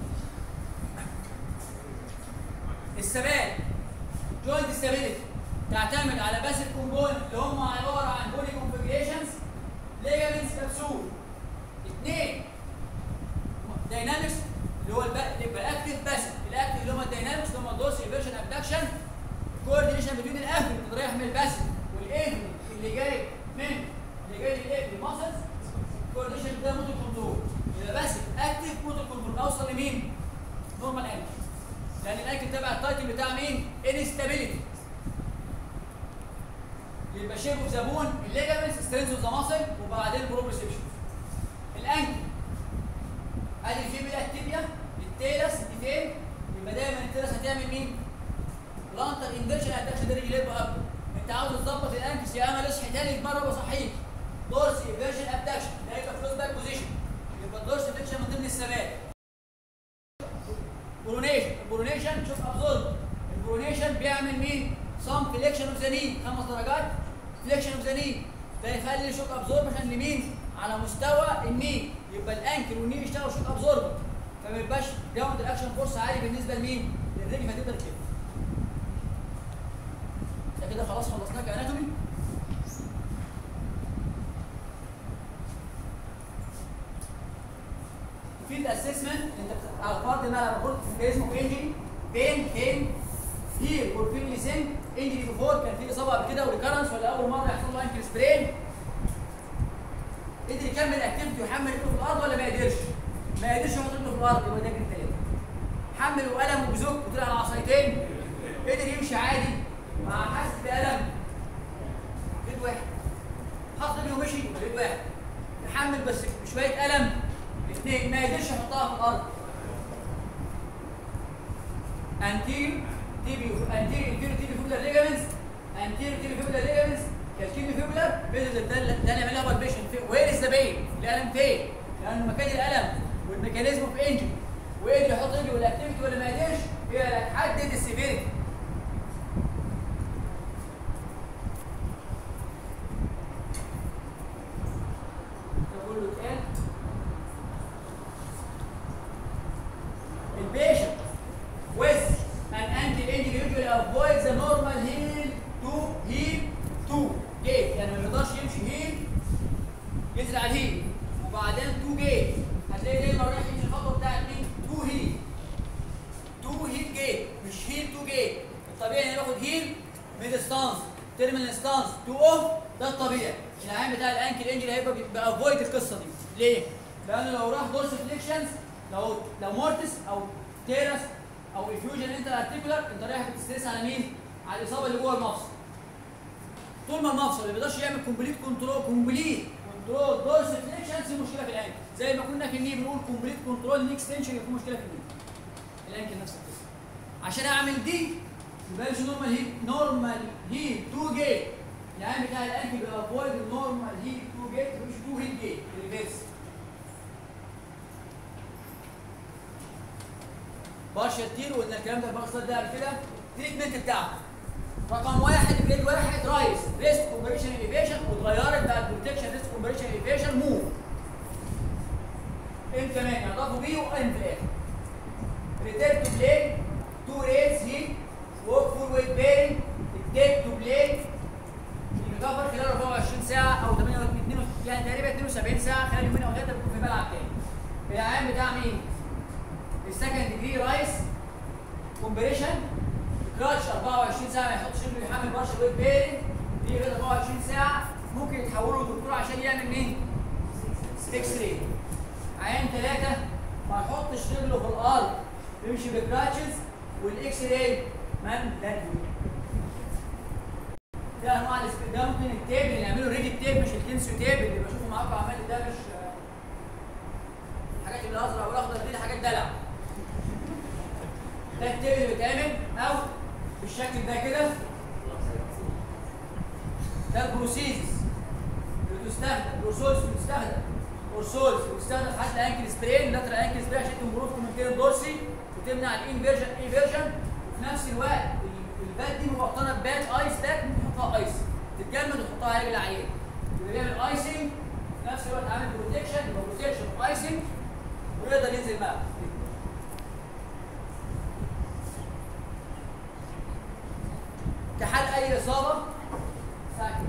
الثبات جوينت ستابيليتي تعتمد على باسل كومبوننت اللي هم عباره عن بولي كونفجريشنز ليجامنتس كبسول اثنين داينامكس اللي هو البقى يبقى اكتف باسل الاكتف اللي هم الداينامكس اللي هم الدورس ايفيرجن ابدكشن كوردينيشن بين الافل اللي رايح من الباسل والايفل اللي جاي من اللي جاي للايفل الماسلز كوردينيشن ده موتور كنترول يبقى باسل اكتف موتور كنترول اوصل لمين؟ نورمال انكل لان الانكل تبع التايتل بتاع مين؟ انستابيليتي يبقى شيب اوف ذا بون الليجامنتس سترينث اوف ذا ماسل وبعدين بروبريسبشن الانكل ادي الفيبيلا التibia التيلس دي فين؟ يبقى دايما التيلس هتعمل مين؟ بلانتر انفيرجن ادكشن ده رجليه اب انت عاوز تظبط الانكس يا امل اصحي تاني مره وصحيك دورس انفيرجن ابدكشن ده يبقى كلوز باك بوزيشن يبقى الدورس انفيرجن من ضمن الثبات برونيشن البرونيشن شوف ابزورب البرونيشن بيعمل مين؟ صم فليكشن اوف ذا ني خمس درجات فليكشن اوف ذا ني ده يخلي شوك ابزوربشن لمين؟ على مستوى الني يبقى الانكل والني يشتغلوا شوك ابزورب فما يبقاش جراوند الاكشن فورس عالي بالنسبه لمين؟ للرجل فتقدر كده ده كده خلاص خلصنا كاناتومي فيلد اسسمنت انت بت- على فرض ان انا بقول في اسمه انجري بين كين هير والفيملي سن انجري بيفور كان في اصابه قبل كده وريكرنس ولا اول مره يحصل له انكل سبرين قدر يكمل اكتيفيتي ويحمل رجله في الارض ولا ما قدرش؟ ما قدرش يحط رجله في الارض يبقى ده جري ثلاثه حمل وقلم وبزق وطلع على عصايتين قدر يمشي عادي مع حاسس بألم بيت واحد حط رجله ومشي بيت واحد يحمل بس بشويه ألم اثنين ما يقدرش يحطها في الأرض anterior tibio anterior inferior tibiofibular ligaments anterior tibiofibular ligaments calcium fibular بينزل ده ده نعمل لها بالبيشن وين از ذا بين الالم فين؟ لان مكان الالم والميكانيزم في انجن وقدر يحط رجله والاكتيفيتي ولا ما قدرش هي اللي هتحدد السيفيريتي ده كله اتقال البيشنت with an anti-injury usually avoids the normal heel to heel to gate يعني ما بيقدرش يمشي heel ينزل على الهيل وبعدين تو جيت هتلاقي دايما رايح يمشي الخطوه بتاعت مين؟ تو هيل تو هيل جيت مش هيل تو جيت الطبيعي اني باخد هيل ميد ستانس تيرمينال ستانس تو اوف ده الطبيعي العام بتاع الانكل انجري هيبقى بافويد القصه دي ليه؟ لانه لو راح دورس فليكشنز لو لو مورتس او تيرس او افيوجن انتر ارتيكولار انت رايح بتستريس على مين؟ على الاصابه اللي جوه المفصل طول ما المفصل ما بيقدرش يعمل كومبليت كنترول كومبليت كنترول دورس فليكشنز في مشكله في الانكل زي ما كنا في الني بنقول كومبليت كنترول نيك اكستنشن في مشكله في الني الانكل نفس القصه عشان اعمل دي يبقى مش نورمال هيل نورمال هيل تو جيت العام بتاع الانكل بيبقى افويد النورمال هيل تو جيت مش تو هيل جيت ريفيرس بارشال تير وقلنا الكلام ده بارشال ده قبل كده التريتمنت بتاعه رقم واحد جريد واحد رايس ريست كومبريشن اليفيشن واتغيرت بقى البروتكشن ريست كومبريشن اليفيشن موف ام كمان اضافوا بيه وام في الاخر ريتيرن تو بلاي تو ريتس هيت ووك فول ويت بيرنج التيك تو بلاي يكفر خلال 24 ساعه او 28 يعني تقريبا 72 ساعه خلال يومين او ثلاثه بيكون في ملعب تاني العام بتاع مين؟ السكند ديجري رايس كومبريشن كراتش 24 ساعه ما يحطش رجله يحمل برشا ويت بيرنج دي غير 24 ساعه ممكن يتحولوا لدكتور عشان يعمل مين؟ اكس راي عيان ثلاثه ما يحطش رجله في الارض يمشي بكراتشز والاكس راي مان لا ده انواع الاسك- ده ممكن التيب اللي نعمله ريدي تيب مش الكنسيو تيب اللي بشوفه معاكم عمال ده مش الحاجات اللي الازرق والاخضر دي حاجات دلع ده التيب اللي بيتعمل او بالشكل ده كده ده البروسيس اللي بتستخدم الاورسولز اللي بتستخدم اورسولز اللي بتستخدم في حالة الانكل سبرين لاترال انكل سبرين عشان تمبروف كومنتين الدورسي وتمنع الانفيرجن ايفيرجن وفي نفس الوقت ال- البات دي مبطنه ببات ايس باك ممكن تحطها ايس تتجمد وتحطها على رجل العيان يبقى بيعمل ايسنج في نفس الوقت عامل بروتكشن يبقى بروتكشن وايسنج ويقدر ينزل بقى كحال اي اصابه ساكت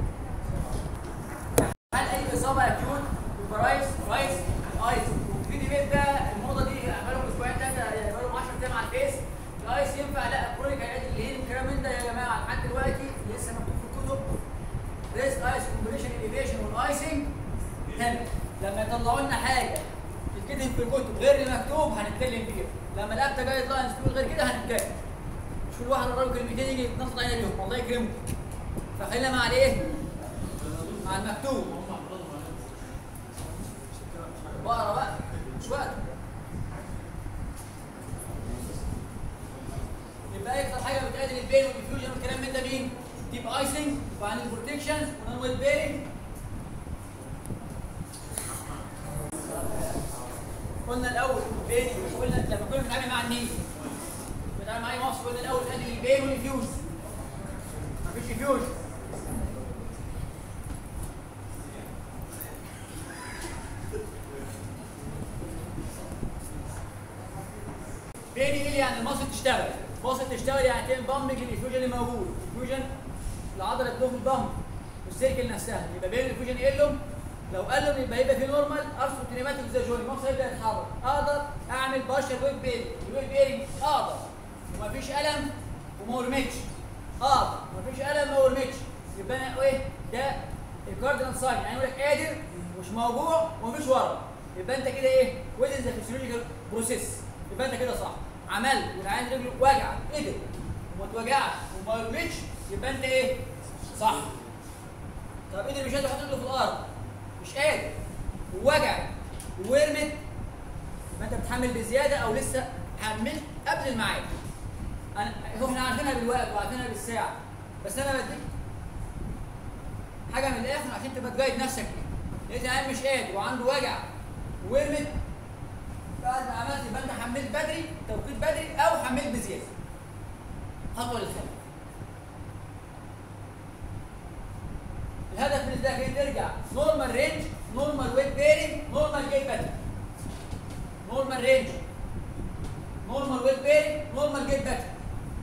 كحال اي اصابه اكيوت برايس رايس ايس في ديبيت بقى الموضه دي بقالهم اسبوعين ثلاثه بقالهم 10 ايام على الفيس الايس ينفع لا كرونيك عادي اللي الكلام من ده يا جماعه لحد دلوقتي لسه مكتوب في الكتب ريسك ايس كومبريشن انيفيشن والايسنج هنا لما يطلعوا لنا حاجه تتكتب في الكتب غير اللي مكتوب هنتكلم فيها لما الابتا جايد لاينز تقول غير كده هنتكلم مش كل واحد قرر كلمتين يجي يتنطط علينا اليوم الله يكرمه فخلينا مع الايه؟ مع المكتوب بقرا بقى مش وقت يبقى اكتر حاجه بتقلل البين والديفيوجن والكلام من ده مين؟ ديب ايسنج وعن البروتكشن ونون ويل بيرنج قلنا الاول بين قلنا لما كنا بنتعامل مع النيل بنتعامل مع اي مصر قلنا الاول قلل البين والديفيوجن مفيش ديفيوجن بيني ايه يعني المصل تشتغل المصل تشتغل يعني تعمل بامبنج للفيوجن اللي موجود الفيوجن العضله تدوم البامب والسيركل نفسها يبقى بين الفيوجن يقلهم لو قال له يبقى يبقى في نورمال ارثرو كينيماتيك زي جوين المفصل يبدا يتحرك اقدر اعمل بارشل ويب بيرنج الويب بيرنج اقدر ومفيش الم وما ورمتش اقدر ومفيش الم ما ورمتش يبقى انا ايه ده الكاردينال ساين يعني يقول لك قادر مش موجوع ومفيش ورم يبقى انت كده ايه ويزن ذا فيسيولوجيكال بروسيس يبقى انت كده صح عملت والعيان رجله وجع قدر وما اتوجعش وما ورمتش يبقى انت ايه صح طب قدر مش قادر يحط رجله في الارض مش قادر ووجع وورمت يبقى انت بتحمل بزياده او لسه حملت قبل الميعاد انا هو احنا عارفينها بالوقت وعارفينها بالساعه بس انا بديك حاجه من الاخر عشان تبقى تجايد نفسك لقيت العيال مش قادر وعنده وجع وورمت بعد ما عملت يبقى انت حملت بدري توقيت بدري او حملت بزياده خطوه للخلف الهدف من الداخل ترجع نورمال رينج نورمال ويت بيرنج نورمال جيت باترن نورمال رينج نورمال ويت بيرنج نورمال جيت باترن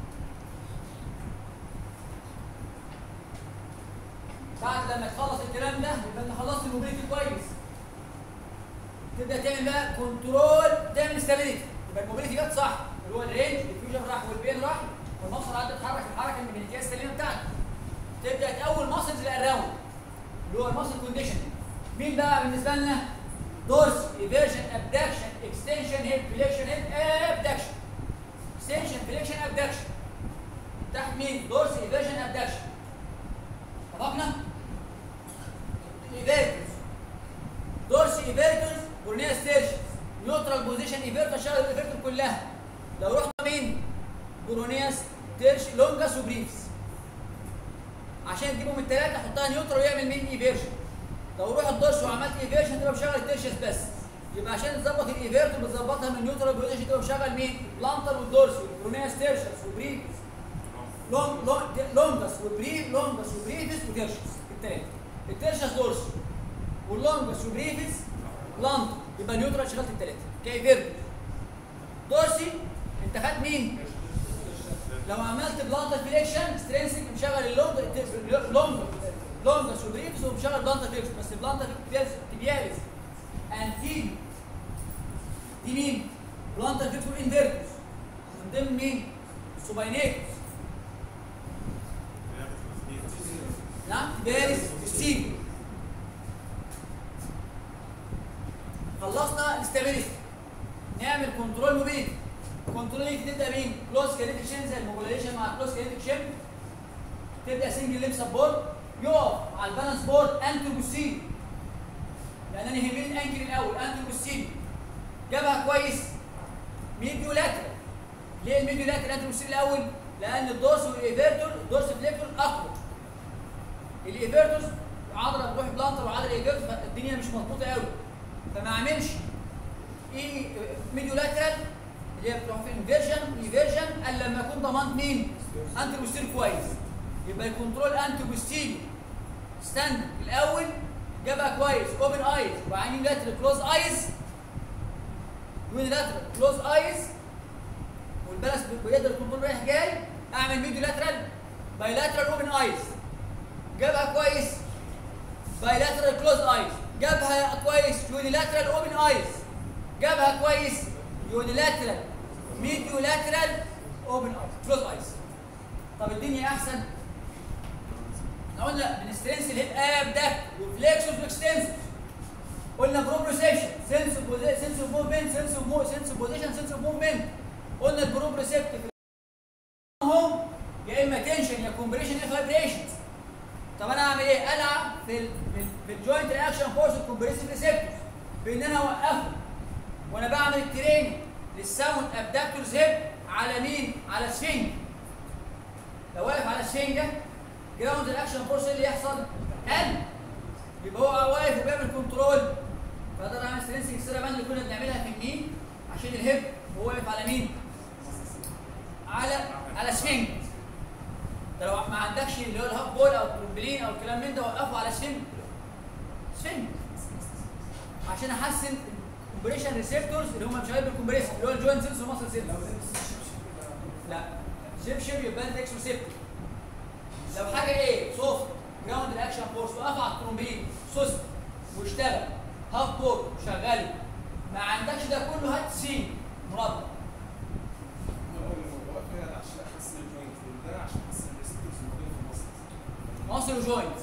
بعد لما تخلص الكلام ده يبقى انت خلصت الموبيليتي كويس تبدا تعمل بقى كنترول تعمل استابيليتي يبقى الموبيليتي جت صح اللي هو الرينج الفيوجن راح والبين راح والمفصل قعد يتحرك الحركه الميكانيكيه السليمه بتاعته تبدا تقوي الماسلز اللي اراوند اللي هو الماسل كونديشن مين بقى بالنسبه لنا دورس ايفيرجن ابدكشن اكستنشن هيب فليكشن هيب ابدكشن اكستنشن فليكشن ابدكشن تحت مين دورس ايفيرجن ابدكشن اتفقنا ايفيرتوس دورس ايفيرتوس بورنيا ستيرشن نيوترال بوزيشن ايفيرتوس شغل الايفيرتوس كلها لو رحت مين برونياس تيرش لونجاس وبريفس عشان تجيبهم الثلاثه حطها نيوترال ويعمل مين ايفيرجن لو روح الدرس وعملت ايفيرجن تبقى مشغل التيرشس بس يبقى عشان تظبط الايفيرتور بتظبطها من نيوترال بوزيشن تبقى مشغل مين بلانتر والدورس برونياس تيرشس وبريفس لونج لونجاس وبريف لونجاس وبريفس وتيرشس الثلاثه التيرشس دورس واللونجاس وبريفس لانتر يبقى نيوترال شغلت الثلاثه كايفيرتور دورسي انت خدت مين؟ لو عملت بلانتر فليكشن سترينسك مشغل اللونج لونج لونجس وبريفس ومشغل بلانتر فليكشن بس البلانتر فليكشن تبياليز انتيل دي مين؟ بلانتر فليكشن انفيرتوس من ضمن مين؟ السوباينيتوس نعم تبياليز ستيل خلصنا الاستابيليتي نعمل كنترول موبيليتي كنترول تبدا مين؟ كلوز كينيتيك شين زي الموبيلايزيشن مع كلوز كينيتيك شين تبدا سنجل ليم سبورت يقف على البالانس بورد انتو بوسين لان انا يهمني الانكل الاول انتو بوسين جابها كويس ميديو لاترال ليه الميديو لاترال انتو بوسين الاول؟ لان الدورس والايفيرتور الدورس فليكتور اقوى الايفيرتورز عضله بتروح بلانتر وعضله ايفيرتور فالدنيا مش مظبوطه قوي فما اعملش ايه ميديو لاترال اللي هي بتروح في انفيرجن ايفيرجن الا لما اكون ضمنت مين؟ انتي بوستير كويس يبقى الكنترول انتي بوستير ستاند الاول جابها كويس اوبن ايز وبعدين لاترال كلوز ايز يونيلاترال كلوز ايز والبلس بيقدر الكنترول رايح جاي اعمل ميديو لاترال بايلاترال اوبن ايز جابها كويس بايلاترال كلوز ايز جابها كويس يونيلاترال اوبن ايز جابها كويس يونيلاترال ميديو لاترال اوبن ايز كلوز ايز طب الدنيا احسن احنا قلنا بنسترنس الهيب اب ده وفليكسوس واكستنسوس قلنا بروبريسيشن سنس سنس اوف موفمنت سنس اوف مو سنس اوف بوزيشن سنس اوف موفمنت قلنا البروبريسيبتيف هم يا اما تنشن يا كومبريشن يا فايبريشنز طب انا اعمل ايه؟ العب في ال في, ال في الجوينت رياكشن فورس الكومبريسيف ريسبتورز بان انا اوقفه وانا بعمل التريننج للساوند ابداكتورز هيب على مين؟ على سفنج لو واقف على السفنجه جراوند الاكشن فورس اللي يحصل؟ قل يبقى هو واقف وبيعمل كنترول فاقدر اعمل سترينسنج السيرابان اللي كنا بنعملها في النين عشان الهيب هو واقف على مين؟ على على سفنج انت لو ما عندكش اللي هو الهاب بول او الترومبلين او الكلام من ده وقفه على سفنج سفنج عشان احسن الكومبريشن ريسبتورز اللي هم مش هيبقى الكومبريشن اللي هو الجوينت سيلز وماسل سيلز لا شيب شيب يبقى انت اكس ريسبتور لو حاجه ايه سوفت جراوند رياكشن فورس وقف على الترومبلين سوست واشتغل ماسل وجوينت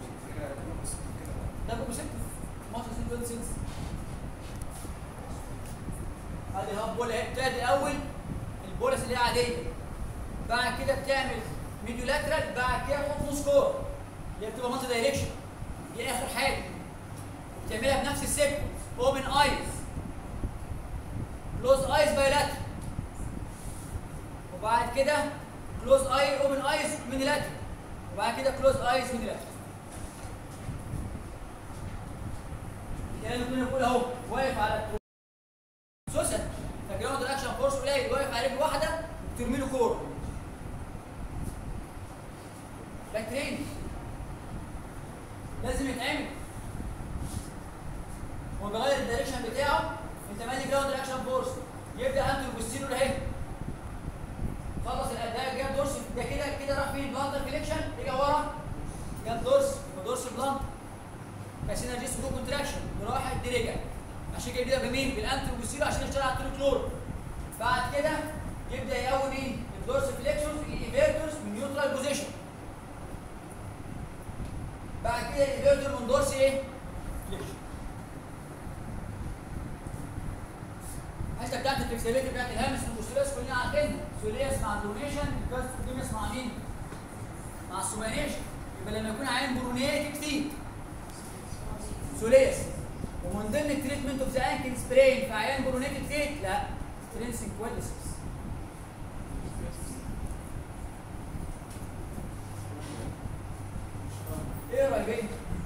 ده بروسيكتيف ماسل سيل سيلز ادي هاب بولا اهي بتاعت الاول البولس اللي هي عاديه بعد كده بتعمل ميديو لاترال بعد كده تحط نص كور اللي هي بتبقى مالتي دايركشن دي اخر حاجه بتعملها بنفس السيكونس اوبن ايز كلوز ايز بايلاترال وبعد كده كلوز اي اوبن ايز ميدي لاترال وبعد كده كلوز ايز ميدي لاترال يعني كنا بنقول اهو واقف على سوسن فجراوند الاكشن فورس قليل واقف على رجل واحده وترمي له كوره ده تريننج لازم يتعمل هو بيغير الدايركشن بتاعه انت مالي جراوند الاكشن فورس يبدا انت تبص له اهي خلص الاداء جاب دورس ده كده كده راح فين بلانتر فليكشن رجع ورا جاب دورس يبقى دورس بلانت فسينرجي سلو كونتراكشن راح دي رجع عشان كده بيبدا بمين بالانتر بوسيرو عشان يشتغل على التروكلور بعد كده يبدا يقوي مين الدورس فليكشنز الايفيرتورز من نيوترال بوزيشن بعد كده الايفيرتور من دورس ايه فليكشن الحته بتاعت الفلكسبيليتي بتاعت الهامس والبوستيريس كلنا عارفينها سولياس مع الدونيشن الكاستوديمس مع مين؟ مع السومانيشن يبقى لما يكون عين برونيات كتير سولياس ومن ضمن التريتمنت اوف ذا انكل سبراين في عيان برونيت كتير لا ترينسنج كواليسيس ايه رايك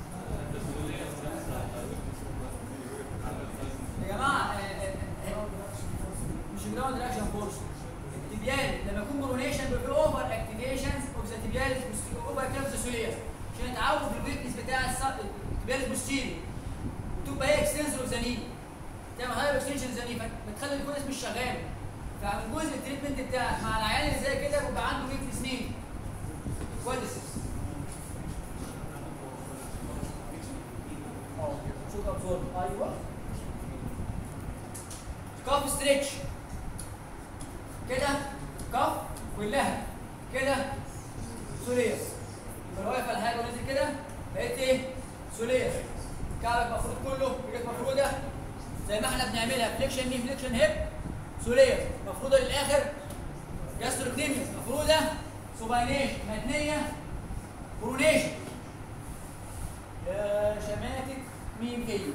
يا جماعه آه، آه، آه، مش جراوند رياكشن فورس التبيال لما يكون برونيشن بيبقى اوفر اكتيفيشنز اوف ذا تبياليس اوفر كلابس سولياس عشان يتعود الويكنس بتاع الس- التبياليس بوستيريو وتبقى هي اكستنسور اوف ذا ني تعمل هايبر اكستنشن ذا ني فبتخلي الكويس مش شغال فمن جزء التريتمنت بتاعك مع العيال اللي زي كده بيبقى عنده ويكنس مين؟ كواليسيس اه شوك ابزورب ايوه كاف ستريتش كده كاف كلها كده سوليس يبقى واقف على حاجه ونزل كده بقيت ايه؟ سوليس كعبك مفروض كله رجلك مفروده زي ما احنا بنعملها فليكشن ني فليكشن هيب سوليس مفروده للاخر جاستروكنيميا مفروده سوباينيشن متنيه برونيشن يا شماتك مين هي؟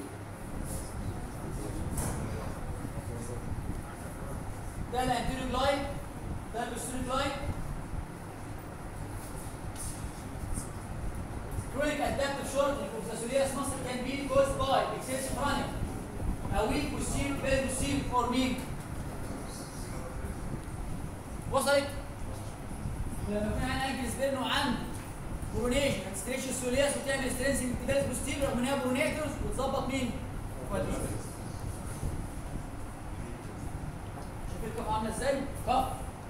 ده الانتيريو جلايد ده البوستيريو جلايد chronic adaptive shortening of the soleus muscle can be caused by excessive running a weak posterior very posterior or mean وصلت ولما يكون عندي انكل سبيرن وعنده برونيشن هتستريتش السولياس وتعمل سترينسنج انتباه بوستيريور رغم ان هي برونيتورز وتظبط مين؟ كوادريسبس شوف الكف عامله ازاي؟ كف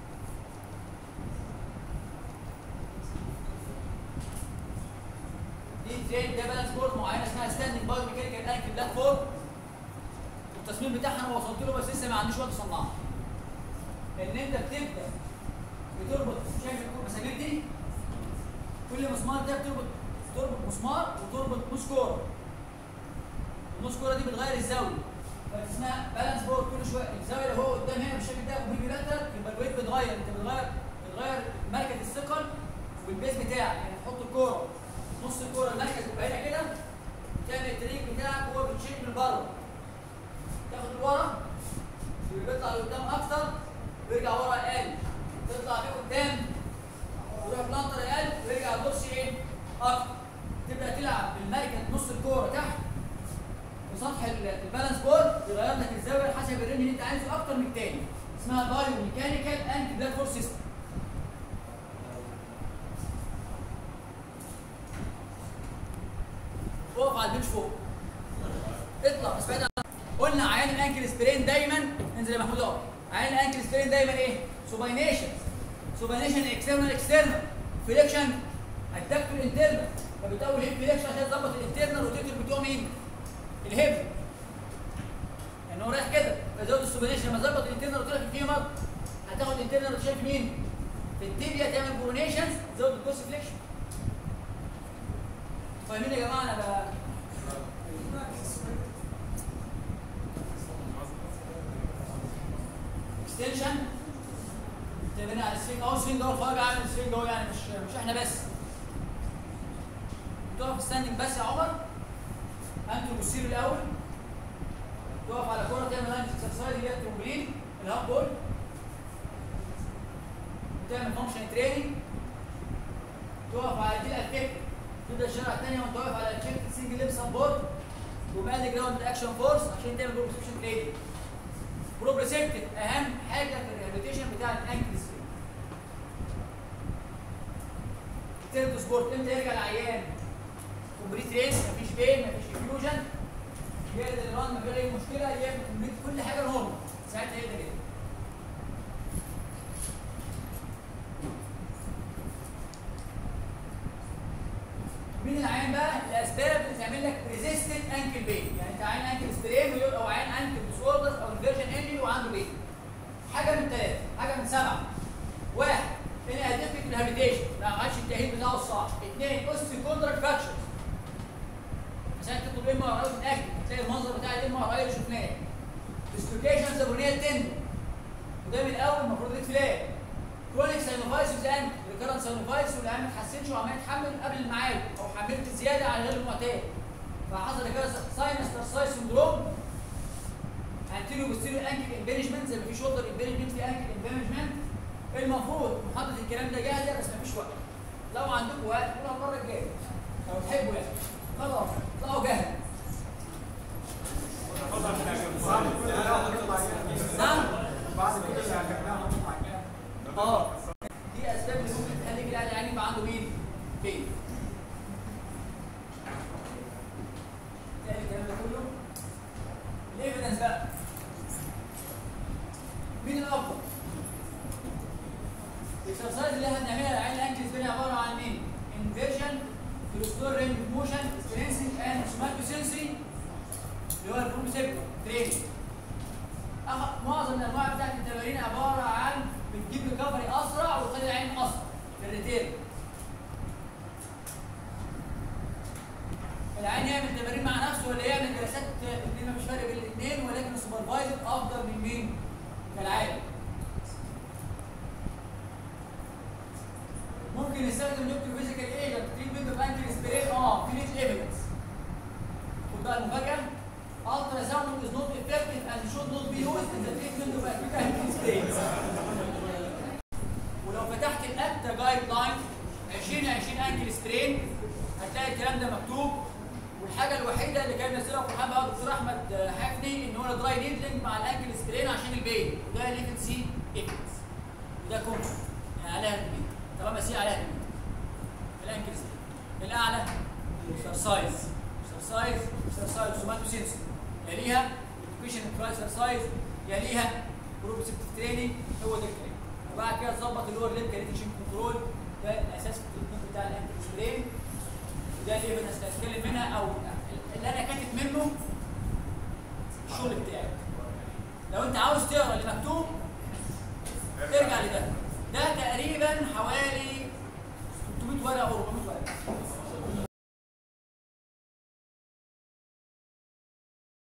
دي ترين ده بالانس بورد معينه اسمها ستاندنج بايو ميكانيكال انكل بلاتفورم التصميم بتاعها انا وصلت له بس لسه ما عنديش وقت اصنعها ان انت بتبدا بتربط شايف المسامير دي كل مسمار ده بتربط تربط مسمار وتربط نص كوره النص كوره دي بتغير الزاويه فاسمها بالانس بورد كل شويه الزاويه اللي هو قدام هنا بالشكل ده وبيجي لاتر يبقى الويت بيتغير انت بتغير بتغير مركز الثقل والبيز بتاعك يعني تحط الكوره نص الكوره المركز بيبقى هنا كده تعمل التريك بتاعك وهو بتشيك من بره تاخد لورا بيطلع لقدام اكتر ويرجع ورا اقل تطلع بيه قدام ويروح بلانتر اقل ويرجع بص ايه اكتر تبدا تلعب بالمركز نص الكوره تحت وسطح ال- البالانس بورد يغير لك الزاويه حسب الرينج اللي انت عايزه اكتر من التاني اسمها بايو ميكانيكال انتي بلاك فور سيستم اقف على البنش فوق اطلع بس بعيد عن- قلنا عيان الانكل سبرين دايما انزل يا محمود اقف عيان الانكل سبرين دايما ايه؟ سوباينيشن سوباينيشن اكسترنال اكسترنال فليكشن ادابتور انترنال فبتقول هيب فليكشن عشان تظبط الانترنال روتيتور بتوع مين؟ الهيب يعني هو رايح كده فزود السوباينيشن لما ظبط الانترنال روتيتور في الفيمر هتاخد الانترنال روتيشن في مين؟ في التيبيا تعمل برونيشنز تزود الكوس فليكشن فاهمين يا جماعه انا بقى اكستنشن تبني على السفنج اهو السفنج اهو الفرج عامل السفنج اهو يعني مش مش احنا بس تقف ستاندنج بس يا عمر انتوا بصيروا الاول تقف على كوره تعمل هاند اكسرسايز اللي هي الترومبلين الهاب بول وتعمل فانكشن تريننج تقف على دي الافكت تبدا الشرع الثانيه وانت واقف على الافكت سنجل ليب سبورت وبعد جراوند اكشن فورس عشان تعمل بروبريسبشن تريننج بروبريسبتيف اهم حاجه في الريهابيليتيشن بتاع الانكل سبين تيرتو سبورت امتى يرجع العيان كومبليت ريس مفيش بين مفيش انفيوجن يقدر يران من غير اي مشكله يعمل كومبليت كل حاجه نورمال ساعتها يقدر يقدر مين العيان بقى؟ الاسباب اللي تعمل لك ريزيستنت انكل بين، يعني انت عيان انكل سترين ويقول او عيان انكل ديس اوردر او انفيرجن انجري وعنده بين. حاجه من ثلاثه، حاجه من سبعه. واحد ان اديتك ريهابيليتيشن ما عملش التاهيل بتاعه الصح. اثنين اوستي كونتراكت فراكشرز. عشان تطلب ام ار اي متاكد تلاقي المنظر بتاع الام ار اي اللي شفناه. ديسلوكيشن زبونيه تندو. وده من الاول المفروض يتفلاق. كرونيك ساينوفايسيس اند ريكارنت ساينوفايسيس والعيان ما اتحسنش وعمال يتحمل قبل الميعاد او حملت زياده على غير المعتاد فحصل كده ساينس ترساي سندروم انتيريو بوستيريو انكل امبيرجمنت زي ما في شولدر امبيرجمنت في انكل امبيرجمنت المفروض محاضره الكلام ده جاهزه بس مفيش وقت لو عندكم وقت قولها المره الجايه لو تحبوا يعني خلاص طلعوا جاهز نعم بعد كده اللي هنعملها هنطلع كام؟ اه دي اسباب اللي ممكن تخليك العيال يعني يبقى عنده مين؟ بين تاني الكلام ده كله الايفيدنس بقى مين الافضل؟ الاكسرسايز اللي احنا بنعملها للعيال الانكل سبين عباره عن مين؟ انفيرجن ريستور رينج موشن سترينسنج اند سوماتو سنسري اللي هو البروسيبتور تريننج أخ- معظم الانواع بتاعت التمارين عباره عن بتجيب ريكفري اسرع وتخلي العين اسرع في الريتيرن العين يعمل تمارين مع نفسه ولا يعمل جلسات الاثنين مفيش فرق بين الاثنين ولكن السوبرفايزر افضل من مين؟ كالعاده ممكن نستخدم دكتور فيزيكال ايجنت تريتمنت اوف انكل سبرين اه في ليش ايفيدنس خد بقى المفاجاه ultrasound is not effective and should not be used in the treatment of acute ankle sprains. ولو فتحت الابتا جايد لاين 2020 انكل سبرين هتلاقي الكلام ده مكتوب والحاجه الوحيده اللي كان نزلها فرحان بقى الدكتور احمد حفني ان هو دراي نيدلنج مع الانكل سبرين عشان البين وده ليفل سي ايكوز وده كومن يعني عليها البين طالما سي عليها البين الانكل سبرين الاعلى اكسرسايز اكسرسايز اكسرسايز سوماتو سينسور يليها education and اكسرسايز يليها بروبسيبتيف تريننج هو ده الكلام وبعد كده تظبط اللور ليب كاريتيشن كنترول ده الاساس في التريتمنت بتاع الانكل سبرين وده الايفيدنس اللي هتكلم منها او اللي انا كاتب منه الشغل بتاعي لو انت عاوز تقرا اللي مكتوب ارجع لده ده تقريبا حوالي 300 ورقه او 400